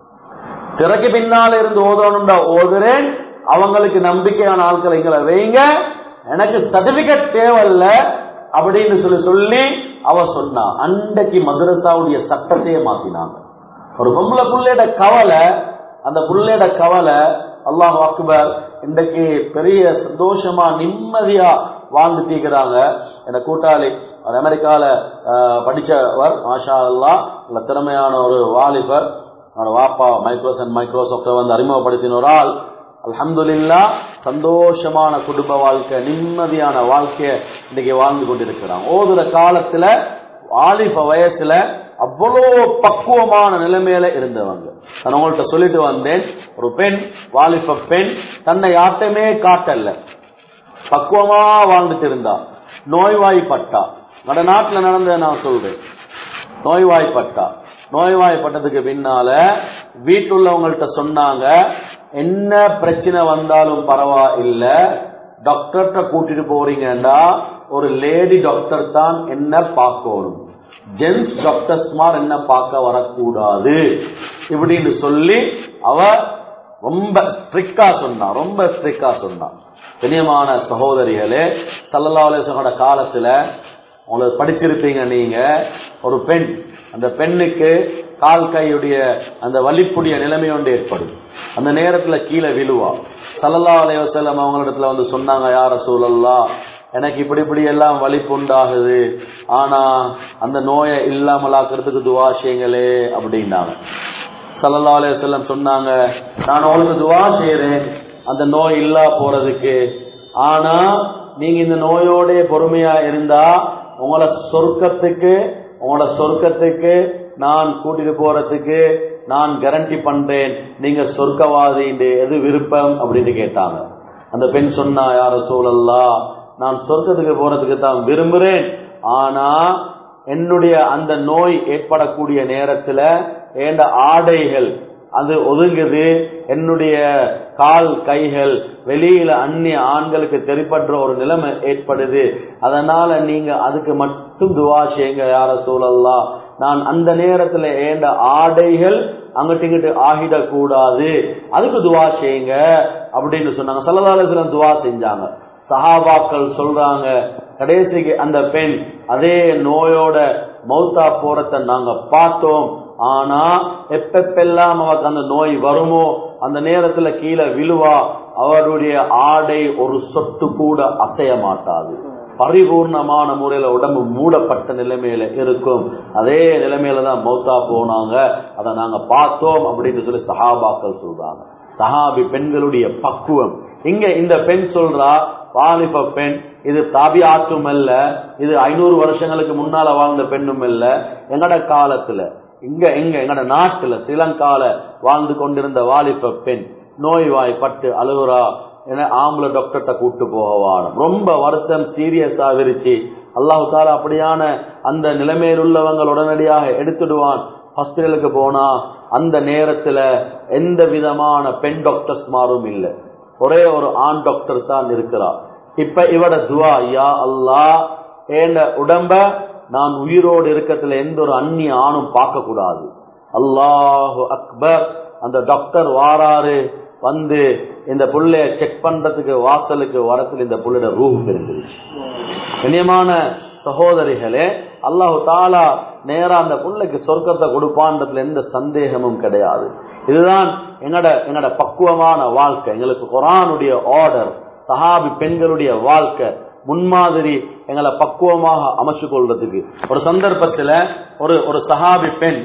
திரைக்கு பின்னால இருந்து ஓதணும்டா ஓதுறேன் அவங்களுக்கு நம்பிக்கையான ஆட்களை எங்களை வைங்க எனக்கு சர்டிபிகேட் தேவையில்ல அப்படின்னு சொல்லி சொல்லி அவ சொன்னா அன்றைக்கு மதுரத்தாவுடைய சட்டத்தையே மாத்தினாங்க ஒரு பொம்பளை புள்ளையோட கவலை அந்த புள்ளையோட கவலை அல்லாஹ் அக்பர் இன்றைக்கு பெரிய சந்தோஷமா நிம்மதியா வாழ்ந்துட்டு இருக்கிறாங்க என கூட்டாளி அவர் அமெரிக்கால அஹ், படிச்சவர் மாஷா அல்லா நல்ல திறமையான ஒரு வாலிபர் அவரோட வாப்பா மைக்ரோஸ் அண்ட் மைக்ரோசாப்டை வந்து அறிமுகப்படுத்தின ஒரு ஆள் அல்ஹம்துலில்லா சந்தோஷமான குடும்ப வாழ்க்கை நிம்மதியான வாழ்க்கைய இன்னைக்கு வாழ்ந்து கொண்டிருக்கிறாங்க ஓதுற காலத்துல வாலிப வயசுல அவ்வளோ பக்குவமான நிலைமையில இருந்தவங்க நான் உங்கள்கிட்ட சொல்லிட்டு வந்தேன் ஒரு பெண் வாலிப பெண் தன்னை யார்ட்டையுமே காட்டல பக்குவமா வாழ்ந்துட்டு இருந்தா நோய்வாய்ப்பட்டா வட நாட்டுல நடந்த நான் சொல்றேன் நோய்வாய்ப்பட்டா நோய்வாய்ப்பட்டதுக்கு பின்னால வீட்டுள்ளவங்கள்ட்ட சொன்னாங்க என்ன பிரச்சனை வந்தாலும் பரவாயில்ல டாக்டர்கிட்ட கூட்டிட்டு போறீங்கன்னா ஒரு லேடி டாக்டர் தான் என்ன பார்க்கணும் ஜென்ஸ் டாக்டர்ஸ்மார் என்ன பார்க்க வரக்கூடாது இப்படின்னு சொல்லி அவ ரொம்ப ஸ்ட்ரிக்டா சொன்னா ரொம்ப ஸ்ட்ரிக்டா சொன்னா கண்ணியமான சகோதரிகளே சல்லல்லா அலிஸ்லமோட காலத்துல உங்களுக்கு படிச்சிருப்பீங்க நீங்க ஒரு பெண் அந்த பெண்ணுக்கு கால் கையுடைய அந்த வலிப்புடைய நிலைமை ஒன்று ஏற்படும் அந்த நேரத்துல கீழே விழுவா சல்லல்லா அலைவசல்லம் அவங்களிடத்துல வந்து சொன்னாங்க யார சூழல்லா எனக்கு இப்படி இப்படி எல்லாம் வலிப்பு உண்டாகுது ஆனா அந்த நோயை இல்லாமலாக்குறதுக்கு துவா செய்யுங்களே அப்படின்னாங்க சல்லல்லா அலைவசல்லம் சொன்னாங்க நான் உங்களுக்கு துவா செய்யறேன் அந்த நோய் இல்லா போறதுக்கு ஆனா நீங்க இந்த நோயோட பொறுமையா இருந்தா உங்களை சொர்க்கத்துக்கு உங்களோட சொர்க்கத்துக்கு நான் கூட்டிட்டு போறதுக்கு நான் கேரண்டி பண்றேன் நீங்க சொர்க்கவாதி எது விருப்பம் அப்படின்னு கேட்டாங்க அந்த பெண் சொன்னா யார சூழல்லா நான் சொர்க்கத்துக்கு போறதுக்கு தான் விரும்புறேன் ஆனா என்னுடைய அந்த நோய் ஏற்படக்கூடிய நேரத்துல ஏண்ட ஆடைகள் அது ஒதுங்குது என்னுடைய கால் கைகள் வெளியில அந்நிய ஆண்களுக்கு தெரிப்பற்ற ஒரு நிலைமை ஏற்படுது அதனால நீங்க அதுக்கு மட்டும் துவா செய்யுங்க யார சூழல்லா நான் அந்த நேரத்துல ஏண்ட ஆடைகள் அங்கிட்டு இங்கிட்டு ஆகிடக்கூடாது அதுக்கு துவா செய்யுங்க அப்படின்னு சொன்னாங்க சல்லதாலத்துல துவா செஞ்சாங்க சஹாபாக்கள் சொல்றாங்க கடைசிக்கு அந்த பெண் அதே நோயோட மௌத்தா போறத நாங்க பார்த்தோம் ஆனா எப்பெப்பெல்லாம் அவருக்கு அந்த நோய் வருமோ அந்த நேரத்துல கீழே விழுவா அவருடைய ஆடை ஒரு சொட்டு கூட அசைய மாட்டாது பரிபூர்ணமான முறையில உடம்பு மூடப்பட்ட நிலைமையில இருக்கும் அதே நிலைமையில தான் மௌத்தா போனாங்க அதை நாங்க பார்த்தோம் அப்படின்னு சொல்லி சஹாபாக்கள் சொல்றாங்க சஹாபி பெண்களுடைய பக்குவம் இங்க இந்த பெண் சொல்றா வாலிப பெண் இது தாபியாத்தும் அல்ல இது ஐநூறு வருஷங்களுக்கு முன்னால வாழ்ந்த பெண்ணும் இல்ல எங்கட காலத்துல இங்க எங்க எங்கட நாட்டுல ஸ்ரீலங்கால வாழ்ந்து கொண்டிருந்த வாலிப பெண் நோய்வாய்ப்பட்டு அழுகுறா என ஆம்பளை டாக்டர்கிட்ட கூட்டு போகவான் ரொம்ப வருத்தம் சீரியஸா விரிச்சு அல்லாஹு தாலா அப்படியான அந்த நிலைமையில் உள்ளவங்க உடனடியாக எடுத்துடுவான் ஹாஸ்பிட்டலுக்கு போனா அந்த நேரத்துல எந்த விதமான பெண் டாக்டர்ஸ் மாறும் இல்லை ஒரே ஒரு ஆண் டாக்டர் தான் இருக்கிறா இப்ப இவட துவா யா அல்லா ஏண்ட உடம்ப நான் உயிரோடு இருக்கத்துல எந்த ஒரு அந்நிய ஆணும் பார்க்க கூடாது அல்லாஹு அக்பர் அந்த டாக்டர் வாராரு வந்து இந்த புள்ளைய செக் பண்றதுக்கு வாசலுக்கு வரத்துல இந்த புள்ளையோட ரூஹ் பிரிந்துருச்சு கண்ணியமான சகோதரிகளே அல்லாஹு தாலா நேரா அந்த புள்ளைக்கு சொர்க்கத்தை கொடுப்பான்றதுல எந்த சந்தேகமும் கிடையாது இதுதான் எங்கட எங்கட பக்குவமான வாழ்க்கை எங்களுக்கு குரானுடைய ஆர்டர் சஹாபி பெண்களுடைய வாழ்க்கை முன்மாதிரி எங்களை பக்குவமாக அமைச்சு கொள்றதுக்கு ஒரு சந்தர்ப்பத்துல ஒரு ஒரு சஹாபி பெண்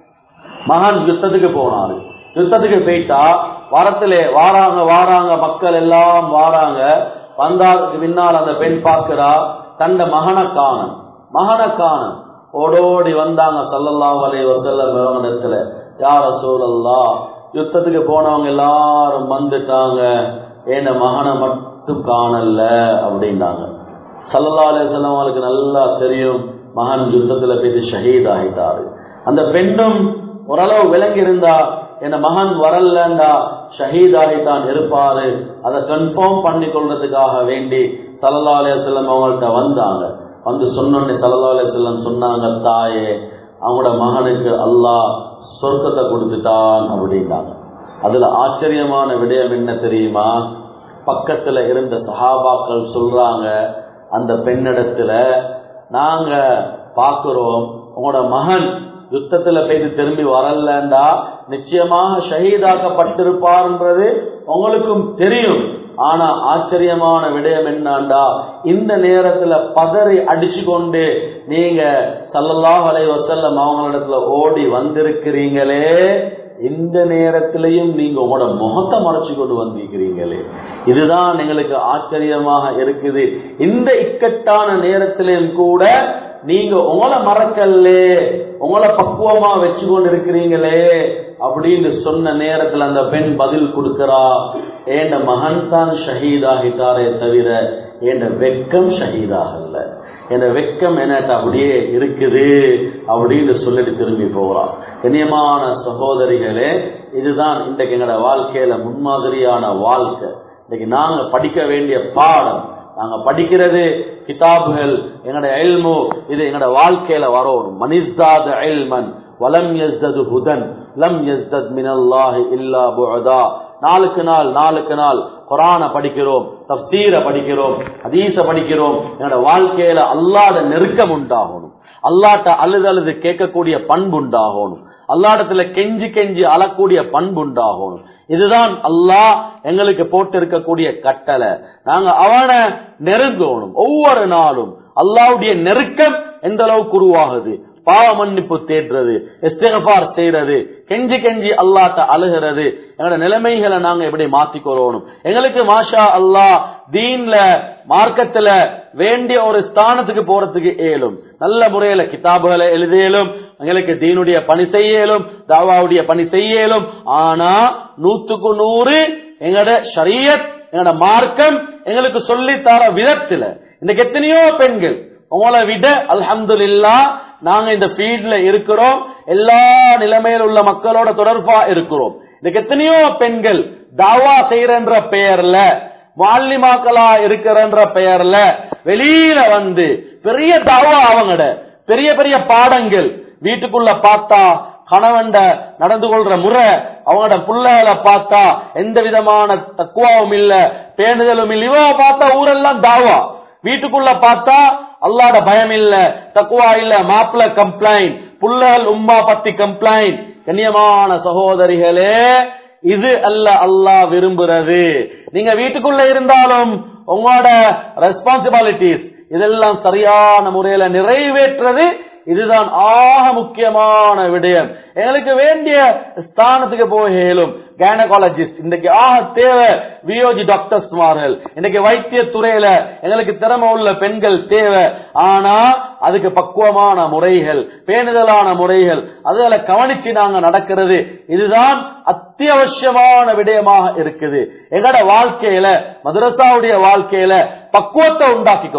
மகன் யுத்தத்துக்கு போனாரு யுத்தத்துக்கு போயிட்டா வரத்திலே வாராங்க வாராங்க மக்கள் எல்லாம் வாராங்க வந்தாருக்கு பின்னால் அந்த பெண் பார்க்கிறா தந்த மகனை காணும் மகனை காணும் ஓடோடி வந்தாங்க சல்லல்லாஹு அலைஹி வஸல்லம் இடத்துல யார சூழல்லா யுத்தத்துக்கு போனவங்க எல்லாரும் வந்துட்டாங்க ஏன மகனை மட்டும் காணல அப்படின்னாங்க சல்லல்லா அலைஹி வஸல்லம் அவங்களுக்கு நல்லா தெரியும் மகன் யுத்தத்துல போயிட்டு ஷஹீத் ஆகிட்டாரு அந்த பெண்ணும் ஓரளவு விளங்கி இருந்தா என் மகன் வரலண்டா ஷஹீத் ஆகித்தான் இருப்பாரு அதை கன்ஃபார்ம் பண்ணி கொள்றதுக்காக வேண்டி சல்லல்லா அலைஹி வஸல்லம் அவங்கள்ட்ட வந்தாங்க வந்து சொன்னோடனே சல்லல்லா அலைஹி வஸல்லம் சொன்னாங்க தாயே அவங்களோட மகனுக்கு அல்லாஹ் சொர்க்கத்தை கொடுத்துட்டான் அப்படின்னாங்க அதுல ஆச்சரியமான விடயம் என்ன தெரியுமா பக்கத்துல இருந்த சஹாபாக்கள் சொல்றாங்க அந்த பெண்ணிடத்துல நாங்க பாக்குறோம் உங்களோட மகன் யுத்தத்துல போயிட்டு திரும்பி வரலண்டா நிச்சயமாக ஷஹீதாக்கப்பட்டிருப்பார்ன்றது உங்களுக்கும் தெரியும் ஆனா ஆச்சரியமான விடயம் என்னண்டா இந்த நேரத்துல பதறி அடிச்சு கொண்டு நீங்க சல்லல்லாஹ் அலைவசல்லம் அவங்களிடத்துல ஓடி வந்திருக்கிறீங்களே இந்த நேரத்திலையும் நீங்க உங்களோட முகத்தை மறைச்சு கொண்டு வந்திருக்கிறீங்களே இதுதான் எங்களுக்கு ஆச்சரியமாக இருக்குது இந்த இக்கட்டான நேரத்திலையும் கூட நீங்க உங்களை மறக்கல்லே உங்களை பக்குவமா வச்சு கொண்டு இருக்கிறீங்களே அப்படின்னு சொன்ன நேரத்துல அந்த பெண் பதில் கொடுக்கிறா ஏண்ட மகன் தான் ஷஹீதாகிட்டாரே தவிர என் வெக்கம் ஷஹீதாகல்ல என் வெக்கம் எனக்கு அப்படியே இருக்குது அப்படின்னு சொல்லிட்டு திரும்பி போகிறான் கண்ணியமான சகோதரிகளே இதுதான் இன்றைக்கு எங்களோட வாழ்க்கையில முன்மாதிரியான வாழ்க்கை இன்னைக்கு நாங்க படிக்க வேண்டிய பாடம் நாங்க படிக்கிறது கிதாபுகள் எங்களோட எல்மு இது எங்களோட வாழ்க்கையில வரணும் மனிஸ்தாத எல்மன் வலம் எஸ்தது ஹுதன் லம் எஸ்தத் மினல்லாஹி இல்லா புஅதா நாளுக்கு நாள் நாளுக்கு நாள் குரான படிக்கிறோம் தப்சீர படிக்கிறோம் ஹதீஸ படிக்கிறோம் என்னோட வாழ்க்கையில அல்லாட நெருக்கம் உண்டாகணும் அல்லாட்ட அழுது அழுது கேட்கக்கூடிய பண்பு உண்டாகணும் அல்லாடத்துல கெஞ்சி கெஞ்சி அழக்கூடிய பண்பு உண்டாகணும் இதுதான் அல்லாஹ் எங்களுக்கு போட்டு இருக்கக்கூடிய கட்டளை நாங்க அவனை நெருங்கணும் ஒவ்வொரு நாளும் அல்லாவுடைய நெருக்கம் எந்த அளவுக்கு உருவாகுது பாவ மன்னிப்பு தேடுறது இஸ்திகபார் செய்யறது கெஞ்சி கெஞ்சி அல்லாட்ட அழுகிறது எங்களோட நிலைமைகளை நாங்க எப்படி மாத்திக்கொள்ளணும் எங்களுக்கு மாஷா அல்லாஹ் தீன்ல மார்க்கத்துல வேண்டிய ஒரு ஸ்தானத்துக்கு போறதுக்கு ஏலும் நல்ல முறையில கிதாபுகளை எழுதியலும் எங்களுக்கு தீனுடைய பணி செய்யலும் தாவாவுடைய பணி செய்யலும் ஆனா நூத்துக்கு நூறு எங்களோட ஷரியத் எங்களோட மார்க்கம் எங்களுக்கு சொல்லி தர விதத்துல இன்னைக்கு எத்தனையோ பெண்கள் உங்களை விட அல்ஹம்துலில்லா நாங்க இந்த ஃபீல்ட்ல இருக்கிறோம் எல்லா நிலைமையில் உள்ள மக்களோட தொடர்பா இருக்கிறோம் இதுக்கு எத்தனையோ பெண்கள் தாவா செய்யறன்ற பெயர்ல மாலிமாக்களா இருக்கிறன்ற பெயர்ல வெளியில வந்து பெரிய தாவா அவங்கட பெரிய பெரிய பாடங்கள் வீட்டுக்குள்ள பார்த்தா கணவன்ட நடந்து கொள்ற முறை அவங்களோட புள்ளைகளை பார்த்தா எந்த விதமான தக்குவாவும் இல்ல பேணுதலும் இல்ல இவ பார்த்தா ஊரெல்லாம் தாவா வீட்டுக்குள்ள பார்த்தா அல்லாட பயம் இல்ல தக்குவா இல்ல மாப்பிள்ள கம்ப்ளைண்ட் புள்ளல் உம்மா பத்தி கம்ப்ளைண்ட் கண்ணியமான சகோதரிகளே இது அல்ல அல்லாஹ் விரும்புறது நீங்க வீட்டுக்குள்ள இருந்தாலும் உங்களோட ரெஸ்பான்சிபிலிட்டிஸ் இதெல்லாம் சரியான முறையில நிறைவேற்றுறது இதுதான் ஆக முக்கியமான விடயம் எங்களுக்கு வேண்டிய ஸ்தானத்துக்கு போகலும் கைனகாலஜிஸ்ட் இன்னைக்கு ஆக தேவை வியோஜி டாக்டர்ஸ்மார்கள் இன்னைக்கு வைத்திய துறையில எங்களுக்கு திறமை உள்ள பெண்கள் தேவை ஆனா அதுக்கு பக்குவமான முறைகள் பேணுதலான முறைகள் அதுல கவனிச்சு நாங்க நடக்கிறது இதுதான் அத்தியாவசியமான விடயமாக இருக்குது எங்களோட வாழ்க்கையில மதுரசாவுடைய வாழ்க்கையில பக்குவத்தை உண்டாக்கி கொள்ளணும்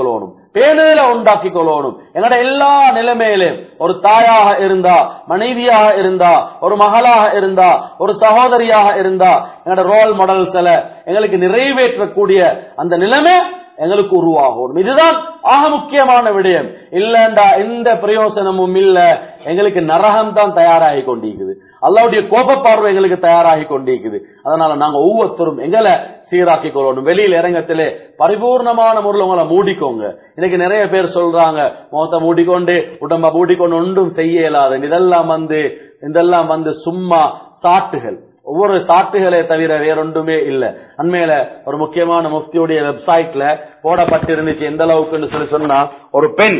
பேணுதல உண்டாக்கி கொள்ளணும் எங்கட எல்லா நிலைமையிலும் ஒரு தாயாக இருந்தா மனைவியாக இருந்தா ஒரு மகளாக இருந்தா ஒரு சகோதரியாக இருந்தா எங்கட ரோல் மாடல்ஸ்ல எங்களுக்கு நிறைவேற்றக்கூடிய அந்த நிலைமை எங்களுக்கு உருவாகும் இதுதான் ஆக முக்கியமான விடயம் இல்லண்டா எந்த பிரயோசனமும் இல்ல எங்களுக்கு நரகம் தான் தயாராகி கொண்டிருக்குது அல்லாவுடைய கோப பார்வை எங்களுக்கு தயாராகி கொண்டிருக்குது அதனால நாங்க ஒவ்வொருத்தரும் எங்களை சீராக்கி கொள்ளணும் வெளியில இறங்கத்திலே பரிபூர்ணமான முறையில் உங்களை மூடிக்கோங்க இன்னைக்கு நிறைய பேர் சொல்றாங்க முகத்தை மூடிக்கொண்டு உடம்ப மூடிக்கொண்டு ஒன்றும் செய்ய இயலாது இதெல்லாம் வந்து இதெல்லாம் வந்து சும்மா சாட்டுகள் ஒவ்வொரு சாட்டுகளே தவிர வேறொன்றுமே இல்ல அண்மையில ஒரு முக்கியமான முஃப்தியுடைய வெப்சைட்ல போடப்பட்டிருந்துச்சு எந்த அளவுக்குன்னு சொல்லி சொன்னா ஒரு பெண்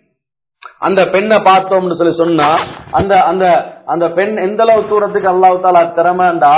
அந்த பெண்ணை பார்த்தோம்னு சொல்லி சொன்னா அந்த அந்த அந்த பெண் எந்த அளவு தூரத்துக்கு அல்லாஹ் தாலா திறமைண்டா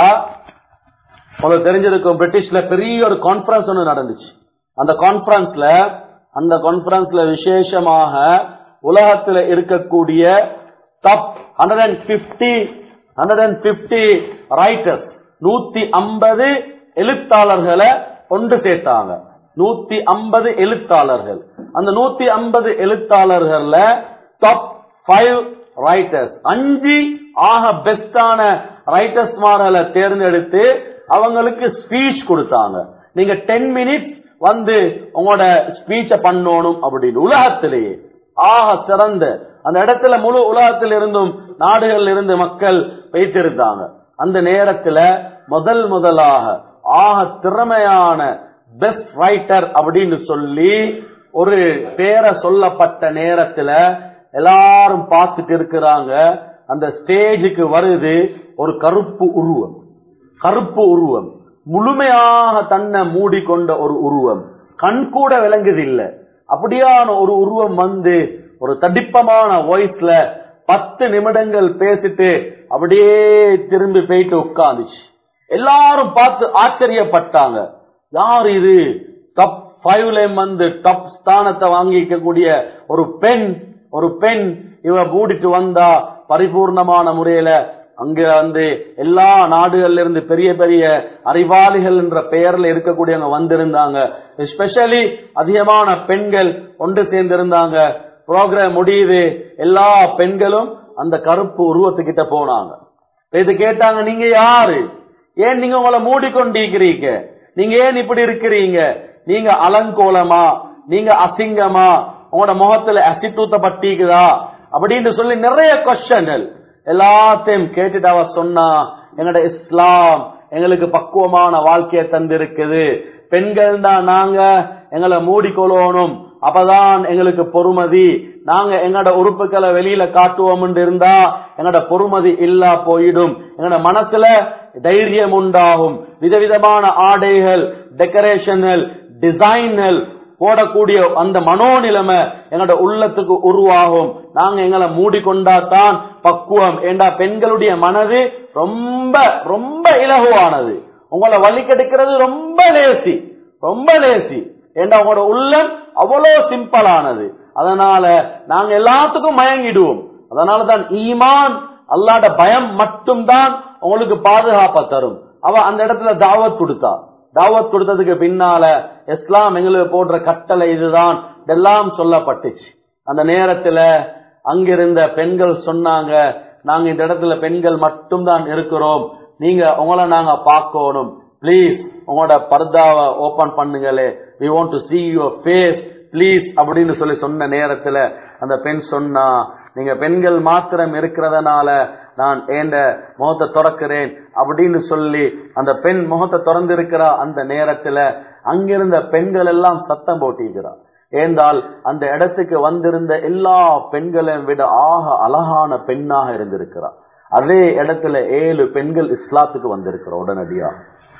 உங்களுக்கு தெரிஞ்சிருக்கும் பிரிட்டிஷ்ல பெரிய ஒரு கான்பரன்ஸ் ஒன்று நடந்துச்சு அந்த கான்பரன்ஸ்ல அந்த கான்பரன்ஸ்ல விசேஷமாக உலகத்துல இருக்கக்கூடிய top hundred and fifty hundred and fifty writers நூத்தி ஐம்பது எழுத்தாளர்களை ஒன்று சேர்த்தாங்க நூத்தி ஐம்பது எழுத்தாளர்கள் அந்த நூத்தி ஐம்பது எழுத்தாளர்கள்ல டாப் ஃபைவ் ரைட்டர்ஸ் அஞ்சு ஆக பெஸ்டான ரைட்டர்ஸ் மாரலை தேர்ந்தெடுத்து அவங்களுக்கு ஸ்பீச் கொடுத்தாங்க நீங்க டென் மினிட்ஸ் வந்து உங்களோட ஸ்பீச்ச பண்ணணும் அப்படின்னு உலகத்திலேயே ஆக சிறந்த அந்த இடத்துல முழு உலகத்தில் இருந்தும் நாடுகள் இருந்து மக்கள் வைத்திருந்தாங்க அந்த நேரத்துல முதல் முதலாக ஆக திறமையான பெஸ்ட் ரைட்டர் அப்படின்னு சொல்லி ஒரு பேரை சொல்லப்பட்ட நேரத்துல எல்லாரும் பார்த்துட்டு இருக்கிறாங்க அந்த ஸ்டேஜுக்கு வருது ஒரு கருப்பு உருவம் கருப்பு உருவம் முழுமையாக தன்னை மூடிக்கொண்ட ஒரு உருவம் கண் கூட விளங்குது இல்ல அப்படியான ஒரு உருவம் வந்து ஒரு தடிப்பமான வாய்ஸ்ல பத்து நிமிடங்கள் பேசிட்டு அப்படியே திரும்பி போயிட்டு உட்காந்துச்சு எல்லாரும் பார்த்து ஆச்சரியப்பட்டாங்க யார் இது டாப் ஃபைவ்ல வந்து டாப் ஸ்தானத்தை வாங்கிக்கக்கூடிய ஒரு பெண் ஒரு பெண் இவ கூட்டிட்டு வந்தா பரிபூர்ணமான முறையில அங்க வந்து எல்லா நாடுகள்ல இருந்து பெரிய பெரிய அறிவாளிகள் என்ற பெயர்ல இருக்கக்கூடியவங்க வந்திருந்தாங்க எஸ்பெஷலி அதிகமான பெண்கள் ஒன்று சேர்ந்திருந்தாங்க ப்ரோக்ராம் முடியுது எல்லா பெண்களும் அந்த கருப்பு உருவத்துக்கிட்ட போனாங்க இது கேட்டாங்க நீங்க யாரு ஏன் நீங்க உங்களை மூடிக்கொண்டிருக்கிறீங்க நீங்க ஏன் இப்படி இருக்கிறீங்க நீங்க அலங்கோலமா நீங்க அசிங்கமா உங்களோட முகத்துல அசிட் ஊத்தப்பட்டிக்குதா அப்படின்னு சொல்லி நிறைய கொஸ்டன்கள் எல்லாத்தையும் கேட்டுட்டு அவ சொன்னா எங்கட இஸ்லாம் எங்களுக்கு பக்குவமான வாழ்க்கையை தந்திருக்குது பெண்கள் தான் நாங்க எங்களை மூடிக்கொள்ளணும் அப்பதான் எங்களுக்கு பொறுமதி நாங்க எங்கட உறுப்புகளை வெளியில காட்டுவோம் இருந்தா எங்கட பொறுமதி இல்லா போயிடும் எங்கட மனசுல தைரியம் உண்டாகும் விதவிதமான ஆடைகள் டெக்கரேஷன்கள் டிசைன்கள் போடக்கூடிய அந்த மனோநிலைமை எங்களோட உள்ளத்துக்கு உருவாகும் நாங்க எங்களை மூடிக்கொண்டா தான் பக்குவம் ஏண்டா பெண்களுடைய மனது ரொம்ப ரொம்ப இலகுவானது உங்களை வழி கெடுக்கிறது ரொம்ப லேசி ரொம்ப லேசி ஏண்டா உங்களோட உள்ளம் அவ்வளவு சிம்பிளானது அதனால நாங்க எல்லாத்துக்கும் மயங்கிடுவோம் அதனாலதான் ஈமான் அல்லாட பயம் மட்டும்தான் உங்களுக்கு பாதுகாப்ப தரும் அவ அந்த இடத்துல தாவத் கொடுத்தா தாவத் கொடுத்ததுக்கு பின்னால இஸ்லாம் எங்களுக்கு போடுற கட்டளை இதுதான் இதெல்லாம் சொல்லப்பட்டுச்சு அந்த நேரத்துல அங்கிருந்த பெண்கள் சொன்னாங்க நாங்க இந்த இடத்துல பெண்கள் மட்டும்தான் இருக்கிறோம் நீங்க உங்களை நாங்க பார்க்கணும் ப்ளீஸ் உங்களோட பர்தாவை ஓபன் பண்ணுங்களே we want to see your face please அப்படின்னு சொல்லி சொன்ன நேரத்துல அந்த பெண் சொன்னா நீங்க பெண்கள் மாத்திரம் இருக்கிறதுனால நான் ஏண்ட முகத்தை திறக்கிறேன் அப்படின்னு சொல்லி அந்த பெண் முகத்தை திறந்து இருக்கிறா அந்த நேரத்துல அங்கிருந்த பெண்கள் எல்லாம் சத்தம் போட்டிருக்கிறார் ஏந்தால் அந்த இடத்துக்கு வந்திருந்த எல்லா பெண்களையும் விட ஆக அழகான பெண்ணாக இருந்திருக்கிறார் அதே இடத்துல ஏழு பெண்கள் இஸ்லாத்துக்கு வந்திருக்கிறோம் உடனடியாக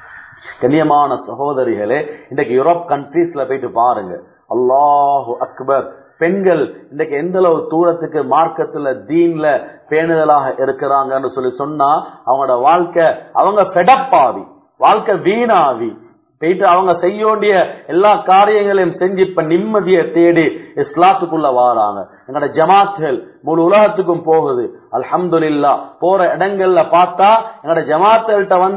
கண்ணியமான சகோதரிகளே இன்றைக்கு யூரோப் கண்ட்ரீஸ்ல போயிட்டு பாருங்க அல்லாஹு அக்பர் பெண்கள் இன்றைக்கு எந்த அளவு தூரத்துக்கு மார்க்கத்துல தீன்ல பேணுதலாக இருக்கிறாங்கன்னு சொல்லி சொன்னா அவங்களோட வாழ்க்கை அவங்க ஃபெடப்பாவி வாழ்க்கை வீணாவி போயிட்டு அவங்க செய்ய வேண்டிய எல்லா காரியங்களையும் செஞ்சு இப்ப நிம்மதியை தேடி இஸ்லாத்துக்குள்ள வாராங்க எங்களோட ஜமாத்கள் முழு உலகத்துக்கும் போகுது அல்ஹம்துலில்லா போற இடங்கள்ல பார்த்தா எங்களோட ஜமாத்துகள்கிட்ட வந்து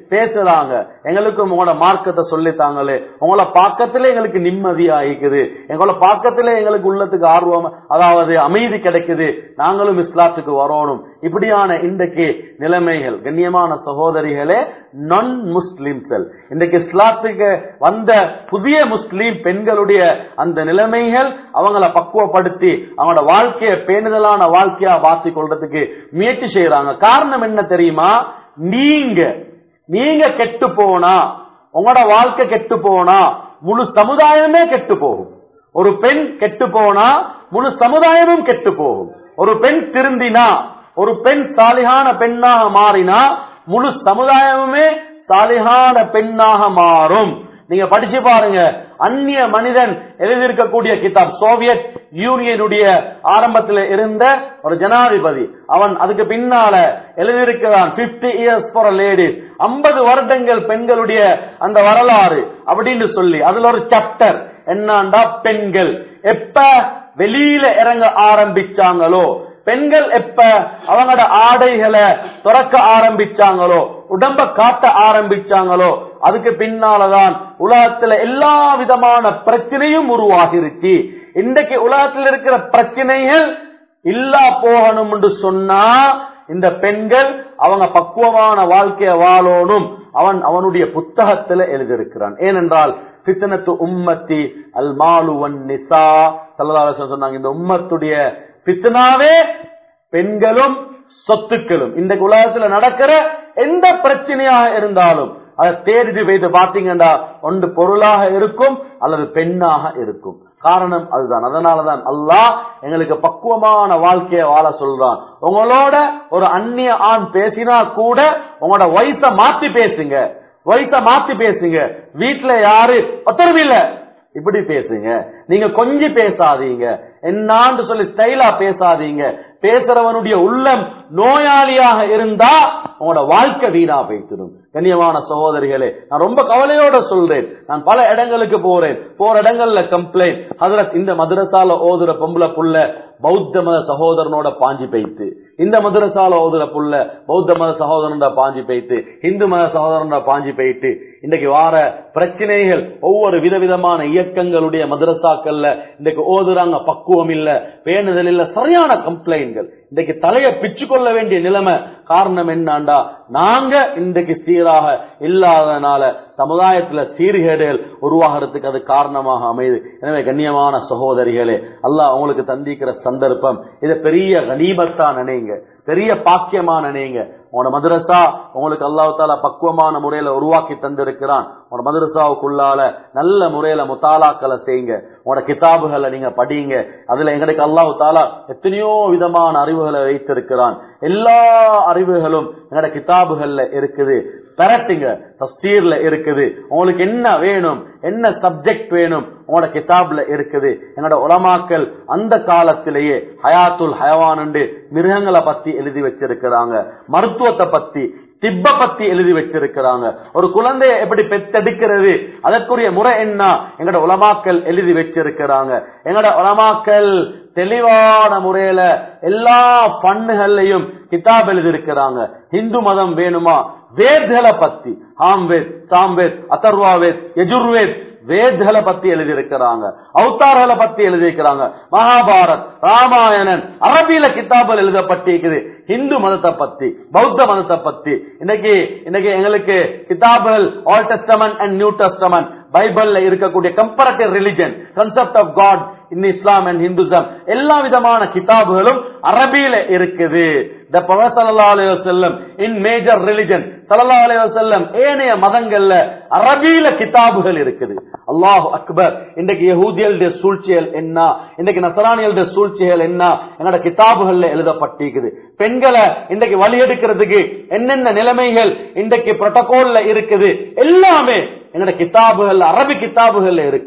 பேசுறாங்க எங்களுக்கும் உங்களோட மார்க்கத்தை சொல்லித்தாங்களே உங்களோட பாக்கத்திலே எங்களுக்கு நிம்மதியா இருக்குது எங்களோட பாக்கத்திலே எங்களுக்கு உள்ளத்துக்கு ஆர்வம் அதாவது அமைதி கிடைக்குது நாங்களும் இஸ்லாத்துக்கு வரணும் இப்படியான இன்றைக்கு நிலைமைகள் கண்ணியமான சகோதரிகளே நான் முஸ்லிம்கள் இன்றைக்கு இஸ்லாத்துக்கு வந்த புதிய முஸ்லீம் பெண்களுடைய அந்த நிலைமைகள் அவங்கள பக்குவப்படுத்தி அவங்களோட வாழ்க்கையை பேணுதலான வாழ்க்கையா மாற்றிக் கொள்றதுக்கு முயற்சி செய்யறாங்க காரணம் என்ன தெரியுமா நீங்க நீங்க கெட்டு போனா உங்களோட வாழ்க்கை கெட்டு போனா முழு சமுதாயமே கெட்டு போகும் ஒரு பெண் கெட்டு போனா முழு சமுதாயமும் கெட்டு போகும் ஒரு பெண் திருந்தினா ஒரு பெண் சாலிகான பெண்ணாக மாறினா முழு சமுதாயமுமே சாலிகான பெண்ணாக மாறும் நீங்க படிச்சு பாருங்க அந்நிய மனிதன் எழுதியிருக்கக்கூடிய கிதாப் சோவியத் யூனியனுடைய ஆரம்பத்தில் இருந்த ஒரு ஜனாதிபதி அவன் அதுக்கு பின்னால எழுதியிருக்கிறான் பிப்டி இயர்ஸ் ஃபார் லேடிஸ் ஐம்பது வருடங்கள் பெண்களுடைய அந்த வரலாறு அப்படின்னு சொல்லி அதுல ஒரு சாப்டர் என்னண்டா பெண்கள் எப்ப வெளியில இறங்க ஆரம்பிச்சாங்களோ பெண்கள் எப்ப அவங்களோட ஆடைகளை துறக்க ஆரம்பிச்சாங்களோ உடம்ப காட்ட ஆரம்பிச்சாங்களோ அதுக்கு பின்னாலதான் உலகத்துல எல்லா விதமான பிரச்சனையும் உருவாகிருச்சு இன்றைக்கு உலகத்தில் இருக்கிற பிரச்சனைகள் இல்லா போகணும் என்று சொன்னா இந்த பெண்கள் அவங்க பக்குவமான வாழ்க்கைய வாழணும் அவன் அவனுடைய புத்தகத்துல எழுதியிருக்கிறான் ஏனென்றால் பித்தனத்து உம்மத்தி அல் மாலுவன் நிசா சல்லல்லாஹு சொன்னாங்க இந்த உம்மத்துடைய பித்தனாவே பெண்களும் சொத்துக்களும் இந்த உலகத்துல நடக்கிற எந்த பிரச்சனையாக இருந்தாலும் அதை தேடி வைத்து பாத்தீங்கன்னா ஒன்று பொருளாக இருக்கும் அல்லது பெண்ணாக இருக்கும் காரணம் அதுதான் அதனாலதான் அல்லாஹ் எங்களுக்கு பக்குவமான வாழ்க்கையை வாழ சொல்றான் உங்களோட ஒரு அந்நிய ஆண் பேசினா கூட உங்களோட வயசை மாத்தி பேசுங்க வயசை மாத்தி பேசுங்க வீட்டுல யாரு ஒத்தரவு இல்ல இப்படி பேசுங்க நீங்க கொஞ்சி பேசாதீங்க என்னான்னு சொல்லி ஸ்டைலா பேசாதீங்க பேசுறவனுடைய உள்ளம் நோயாளியாக இருந்தா உங்களோட வாழ்க்கை வீணா போய்த்திடும் கண்ணியமான சகோதரிகளே நான் ரொம்ப கவலையோட சொல்றேன் நான் பல இடங்களுக்கு போறேன் போற இடங்கள்ல கம்ப்ளைண்ட் அதுல இந்த மதுரசால ஓதுற பொம்பளை புள்ள பௌத்த மத சகோதரனோட பாஞ்சி பைத்து இந்த மதுரசால ஓதுற புள்ள பௌத்த மத சகோதரனோட பாஞ்சி பைத்து இந்து மத சகோதரனோட பாஞ்சி பைத்து இன்னைக்கு வார பிரச்சனைகள் ஒவ்வொரு விதவிதமான இயக்கங்களுடைய மதுரசாக்கள்ல இன்னைக்கு ஓதுறாங்க பக்குவம் இல்ல பேணுதல் இல்ல சரியான கம்ப்ளைண்ட்கள் இன்னைக்கு தலையை பிச்சு கொள்ள வேண்டிய நிலைமை காரணம் என்னண்டா நாங்க இன்றைக்கு சீராக இல்லாதனால சமுதாயத்துல சீர்கேடுகள் உருவாகிறதுக்கு அது காரணமாக அமையுது எனவே கண்ணியமான சகோதரிகளே அல்லாஹ் உங்களுக்கு தந்திக்கிற சந்தர்ப்பம் இதை பெரிய கனிமத்தா நினைங்க பெரிய பாக்கியமா நினைங்க உங்களோட மதுரசா உங்களுக்கு அல்லாஹ் தாலா பக்குவமான முறையில உருவாக்கி தந்திருக்கிறான் உங்களோட மதுரசாவுக்குள்ளால நல்ல முறையில முத்தாலாக்களை செய்யுங்க உங்களோட கிதாபுகளை நீங்க படிங்க அதுல எங்களுக்கு அல்லாஹ் தாலா எத்தனையோ விதமான அறிவுகளை வைத்திருக்கிறான் எல்லா அறிவுகளும் எங்களோட கிதாபுகள்ல இருக்குது பெரட்டுங்க தஸ்தீர்ல இருக்குது உங்களுக்கு என்ன வேணும் என்ன சப்ஜெக்ட் வேணும் உங்களோட கிதாப்ல இருக்குது எங்களோட உலமாக்கள் அந்த காலத்திலேயே ஹயாத்துல் ஹயவான் மிருகங்களை பத்தி எழுதி வச்சிருக்கிறாங்க மருத்துவத்தை பத்தி திப்ப பத்தி எழுதி வச்சிருக்கிறாங்க ஒரு குழந்தைய எப்படி பெத்தெடுக்கிறது அதற்குரிய முறை என்ன எங்கட உலமாக்கள் எழுதி வச்சிருக்கிறாங்க எங்கட உலமாக்கள் தெளிவான முறையில எல்லா பண்ணுகள்லையும் கிதாப் எழுதி இருக்கிறாங்க இந்து மதம் வேணுமா வேத்களை பத்தி ஆம்வேத் சாம்வேத் அதர்வாவேத் யஜுர்வேத் வேத்களை பத்தி எழுதியிருக்கிறாங்க அவுத்தார்களை பத்தி எழுதியிருக்கிறாங்க மகாபாரத் ராமாயணன் அரபியில கிதாபல் எழுதப்பட்டிருக்குது இந்து மதத்தை பத்தி பௌத்த மதத்தை பத்தி இன்னைக்கு இன்னைக்கு எங்களுக்கு கிதாபுகள் old testament and new testament பைபிள்ல இருக்கக்கூடிய comparative religion concept of God in Islam and Hinduism எல்லா விதமான கிதாபுகளும் அரபியில இருக்குது த செல்லம் இன் மேஜர் ரிலிஜன் சல்லா அலைய செல்லம் ஏனைய மதங்கள்ல அரபியில கிதாபுகள் இருக்குது அல்லாஹ் அக்பர் இன்றைக்கு யகூதியலுடைய சூழ்ச்சிகள் என்ன இன்றைக்கு நசரானியலுடைய சூழ்ச்சிகள் என்ன என்னோட கிதாபுகள்ல எழுதப்பட்டிருக்குது பெண்களை இன்றைக்கு வழி எடுக்கிறதுக்கு என்னென்ன நிலைமைகள் இன்றைக்கு புரோட்டோகால்ல இருக்குது எல்லாமே எங்கட கிதாபுகள் அரபி கிதாபுகள்ல இருக்குது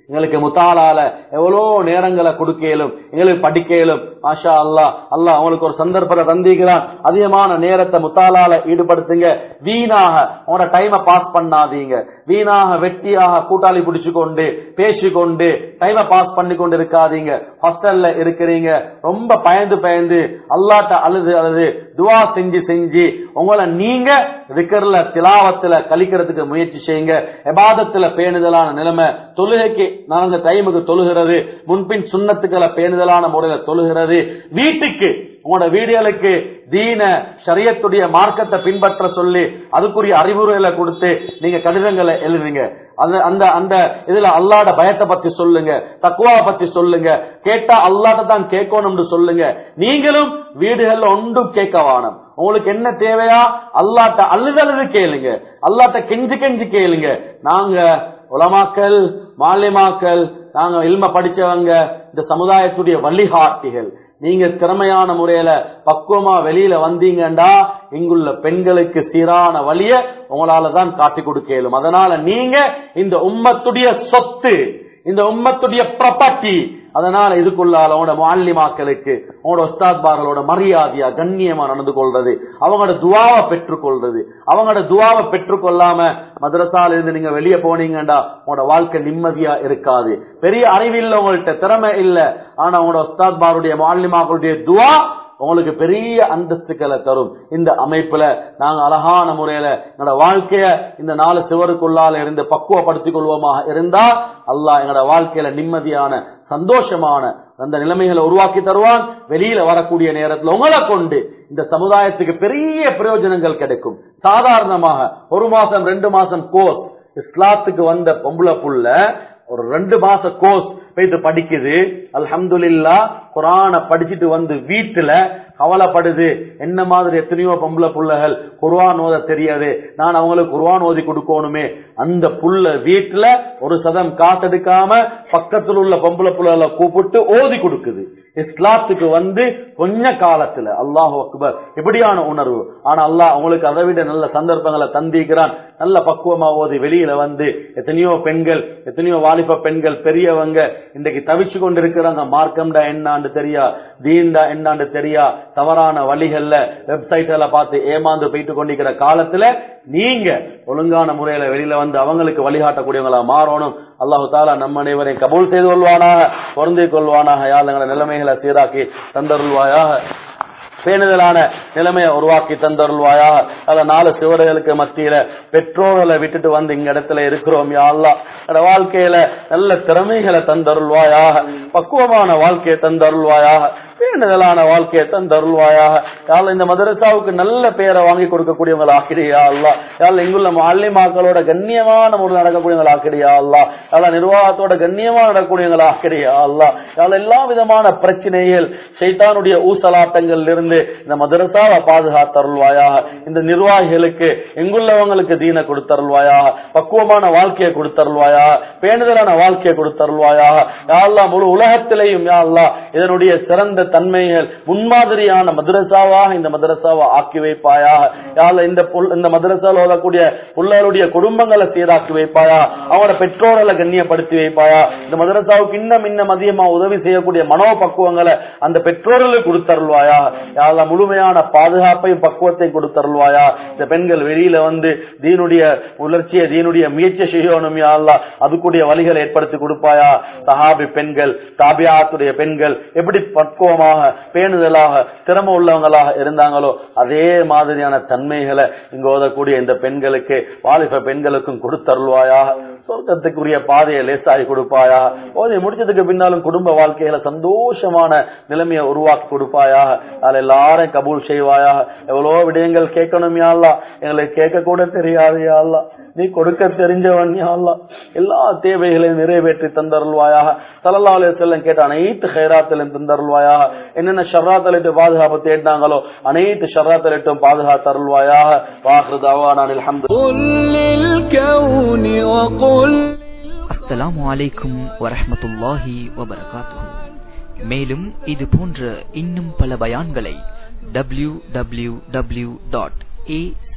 எங்களுக்கு முத்தாலால எவ்வளோ நேரங்களை கொடுக்கலும் எங்களுக்கு படிக்கலும் மாஷா அல்லா அல்லாஹ் அவங்களுக்கு ஒரு சந்தர்ப்பத்தை தந்திக்கிறான் அதிகமான நேரத்தை முத்தாலால ஈடுபடுத்துங்க வீணாக உங்களோட டைமை பாஸ் பண்ணாதீங்க வீணாக வெட்டியாக கூட்டாளி பிடிச்சு கொண்டு பேசிக்கொண்டு டைமை பாஸ் பண்ணி கொண்டு இருக்காதீங்க ஹாஸ்டல்ல இருக்கிறீங்க ரொம்ப பயந்து பயந்து அல்லாட்ட அழுது அழுது துவா செஞ்சு செஞ்சு உங்களை நீங்க விக்கர்ல திலாவத்துல கழிக்கிறதுக்கு முயற்சி செய்யுங்க எபாதத்துல பேணுதலான நிலைமை தொழுகைக்கு நாங்க டைமுக்கு தொழுகிறது முன்பின் சுண்ணத்துக்களை பேணுதலான முறையில தொழுகிறது வீட்டுக்கு உங்களோட வீடுகளுக்கு தீன ஷரியத்துடைய மார்க்கத்தை பின்பற்ற சொல்லி அதுக்குரிய அறிவுரைகளை கொடுத்து நீங்க கடிதங்களை எழுதுங்க அந்த அந்த அந்த இதுல அல்லாட பயத்தை பத்தி சொல்லுங்க தக்குவாவை பத்தி சொல்லுங்க கேட்டா அல்லாட்ட தான் கேட்கணும்னு சொல்லுங்க நீங்களும் வீடுகள்ல ஒன்றும் கேட்க வானம் உங்களுக்கு என்ன தேவையா அல்லாட்ட அழுதழுது கேளுங்க அல்லாட்ட கெஞ்சு கெஞ்சு கேளுங்க நாங்க உலமாக்கல் மாலிமாக்கள் நாங்க இல்ம படிச்சவங்க இந்த சமுதாயத்துடைய வழிகாட்டிகள் நீங்க திறமையான முறையில பக்குவமா வெளியில வந்தீங்கண்டா இங்குள்ள பெண்களுக்கு சீரான வழிய உங்களால தான் காட்டி கொடுக்கலும் அதனால நீங்க இந்த உம்மத்துடைய சொத்து இந்த உம்மத்துடைய ப்ராப்பர்ட்டி அதனால இதுக்குள்ளால உங்களோட மாலிமாக்களுக்கு உங்களோட உஸ்தாத்பார்களோட மரியாதையா கண்ணியமா நடந்து கொள்றது அவங்களோட துவாவை பெற்றுக்கொள்றது அவங்களோட துவாவை பெற்றுக்கொள்ளாம மதரசால இருந்து நீங்க வெளியே போனீங்கடா உங்களோட வாழ்க்கை நிம்மதியா இருக்காது பெரிய அறிவில்லை உங்கள்கிட்ட திறமை இல்ல ஆனா உங்களோட உஸ்தாத்பாருடைய மாலிமாக்களுடைய துவா உங்களுக்கு பெரிய அந்தஸ்துக்களை தரும் இந்த அமைப்புல நாங்க அழகான முறையில எங்களோட வாழ்க்கைய இந்த நாலு சிவருக்குள்ளால இருந்து பக்குவப்படுத்திக் கொள்வோமாக இருந்தா அல்லாஹ் எங்களோட வாழ்க்கையில நிம்மதியான சந்தோஷமான அந்த நிலைமைகளை உருவாக்கி தருவான் வெளியில வரக்கூடிய நேரத்துல உங்களை கொண்டு இந்த சமுதாயத்துக்கு பெரிய பிரயோஜனங்கள் கிடைக்கும் சாதாரணமாக ஒரு மாசம் ரெண்டு மாசம் கோர்ஸ் இஸ்லாத்துக்கு வந்த பொம்பளை புள்ள ஒரு ரெண்டு மாச கோர்ஸ் போயிட்டு படிக்குது அல்ஹம்துலில்லா குரான படிச்சுட்டு வந்து வீட்டுல கவலைப்படுது என்ன மாதிரி எத்தனையோ பொம்பளை புள்ளைகள் குர்ஆன் ஓத தெரியாது நான் அவங்களுக்கு குர்ஆன் ஓதி கொடுக்கணுமே அந்த புள்ள வீட்டுல ஒரு சதம் காத்தெடுக்காம பக்கத்தில் உள்ள பொம்பளை புள்ளைகளை கூப்பிட்டு ஓதி கொடுக்குது இஸ்லாத்துக்கு வந்து கொஞ்ச காலத்துல அல்லாஹ் அக்பர் இப்படியான உணர்வு ஆனா அல்லாஹ் உங்களுக்கு அதை விட நல்ல சந்தர்ப்பங்களை தந்திக்கிறான் நல்ல பக்குவமா ஓதி வெளியில வந்து எத்தனையோ பெண்கள் எத்தனையோ வாலிப பெண்கள் பெரியவங்க இன்றைக்கு தவிச்சு கொண்டு இருக்கிறாங்க மார்க்கம்டா என்னான்னு தெரியா தீண்டா என்னான்னு தெரியா தவறான வழிகள்ல வெப்சைட்ல பார்த்து ஏமாந்து போயிட்டு கொண்டிருக்கிற காலத்துல நீங்க ஒழுங்கான முறையில வெளியில வந்து அவங்களுக்கு வழிகாட்டக்கூடியவங்களா மாறணும் அல்லாஹு தாலா நம்ம அனைவரையும் கபூல் செய்து கொள்வானாக பொருந்தி கொள்வானாக யாழ் எங்களை நிலைமைகளை சீராக்கி தந்தருள்வாயாக பேணுதலான நிலைமையை உருவாக்கி தந்தருள்வாயாக அதுல நாலு சிவர்களுக்கு மத்தியில பெற்றோர்களை விட்டுட்டு வந்து இங்க இடத்துல இருக்கிறோம் யாழ்லா என்னோட வாழ்க்கையில நல்ல திறமைகளை தந்தருள்வாயாக பக்குவமான வாழ்க்கையை தந்தருள்வாயாக பேணுதலான வாழ்க்கையை தந்தருள்வாயாக யாழ் இந்த மதரசாவுக்கு நல்ல பேரை வாங்கி கொடுக்கக்கூடியவங்களா ஆக்கிறியா அல்லா யாழ் இங்குள்ள மாலிமாக்களோட கண்ணியமான முறையில் நடக்கக்கூடியவங்களா ஆக்கிறியா அல்லா யாழ் நிர்வாகத்தோட கண்ணியமா நடக்கக்கூடியவங்களா ஆக்கிறியா அல்லா யாழ் எல்லா விதமான பிரச்சனைகள் சைத்தானுடைய ஊசலாட்டங்கள்ல இருந்து இந்த மதரசாவை பாதுகாத்தருள்வாயாக இந்த நிர்வாகிகளுக்கு எங்குள்ளவங்களுக்கு தீன கொடுத்தருள்வாயாக பக்குவமான வாழ்க்கையை கொடுத்தருள்வாயாக பேணுதலான வாழ்க்கையை கொடுத்தருள்வாயாக யாழ்லா முழு உலகத்திலேயும் யாழ்லா இதனுடைய சிறந்த தன்மைகள் முன்மாதிரியான மதரசாவாக இந்த மதரசாவை ஆக்கி வைப்பாயாக யாழ்ல இந்த புல்- இந்த மதரசாவில் ஓதக்கூடிய புள்ளருடைய குடும்பங்களை சீராக்கி வைப்பாயா அவங்களோட பெற்றோர்களை கண்ணியப்படுத்தி வைப்பாயா இந்த மதரசாவுக்கு இன்னும் இன்னும் அதிகமா உதவி செய்யக்கூடிய மனோபக்குவங்களை அந்த பெற்றோர்களுக்கு கொடுத்தருள்வாயா யாழ்லா முழுமையான பாதுகாப்பையும் பக்குவத்தையும் கொடுத்தருள்வாயா இந்த பெண்கள் வெளியில வந்து தீனுடைய உலர்ச்சியை தீனுடைய முயற்சி செய்யணும் யாழ்லா அதுக்குரிய வழிகளை ஏற்படுத்தி கொடுப்பாயா சஹாபி பெண்கள் தாபியாத்துடைய பெண்கள் எப்படி பக்குவமாக பேணுதலாக திறமை உள்ளவங்களாக இருந்தாங்களோ அதே மாதிரியான தன்மைகளை இங்க ஓதக்கூடிய இந்த பெண்களுக்கு வாலிப பெண்களுக்கும் கொடுத்தருள்வாயாக சொர்க்கத்துக்குரிய பாதையை லேசாகி கொடுப்பாயா ஓதை முடிச்சதுக்கு பின்னாலும் குடும்ப வாழ்க்கையில சந்தோஷமான நிலைமையை உருவாக்கி கொடுப்பாயாக அதில் எல்லாரும் கபூல் செய்வாயாக எவ்வளவு விடயங்கள் கேட்கணும் யாழ்லா எங்களுக்கு கேட்க கூட தெரியாது யாழ்லா நீ கொடுக்க தெரிஞ்சவன் யாழ்லா எல்லா தேவைகளையும் நிறைவேற்றி தந்தருள்வாயாக சல்லல்லாஹு அலைஹி வஸல்லம் கேட்ட அனைத்து ஹைராத்திலும் தந்தருள்வாயாக என்னென்ன ஷர்ராத்தலிட்டு பாதுகாப்பு தேடினாங்களோ அனைத்து ஷர்ராத்தலிட்டும் பாதுகாத்தருள்வாயாக வாஹ்ருதாவானான் அல்ஹம்து قل للكون وقل அஸ்ஸலாமு அலைக்கும் வரஹ்மத்துல்லாஹி வபரகாத்துஹு மேலும் இது போன்ற இன்னும் பல பயான்களை www.acmyc.com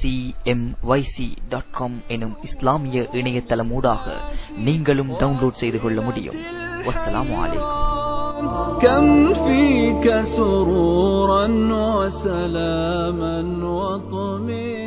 டாட் காம் எனும் இஸ்லாமிய இணையதளமூடாக நீங்களும் டவுன்லோட் செய்து கொள்ள முடியும் வஸ்ஸலாமு அலைக்கும் كم فيك سرورا وسلاما وطمئنا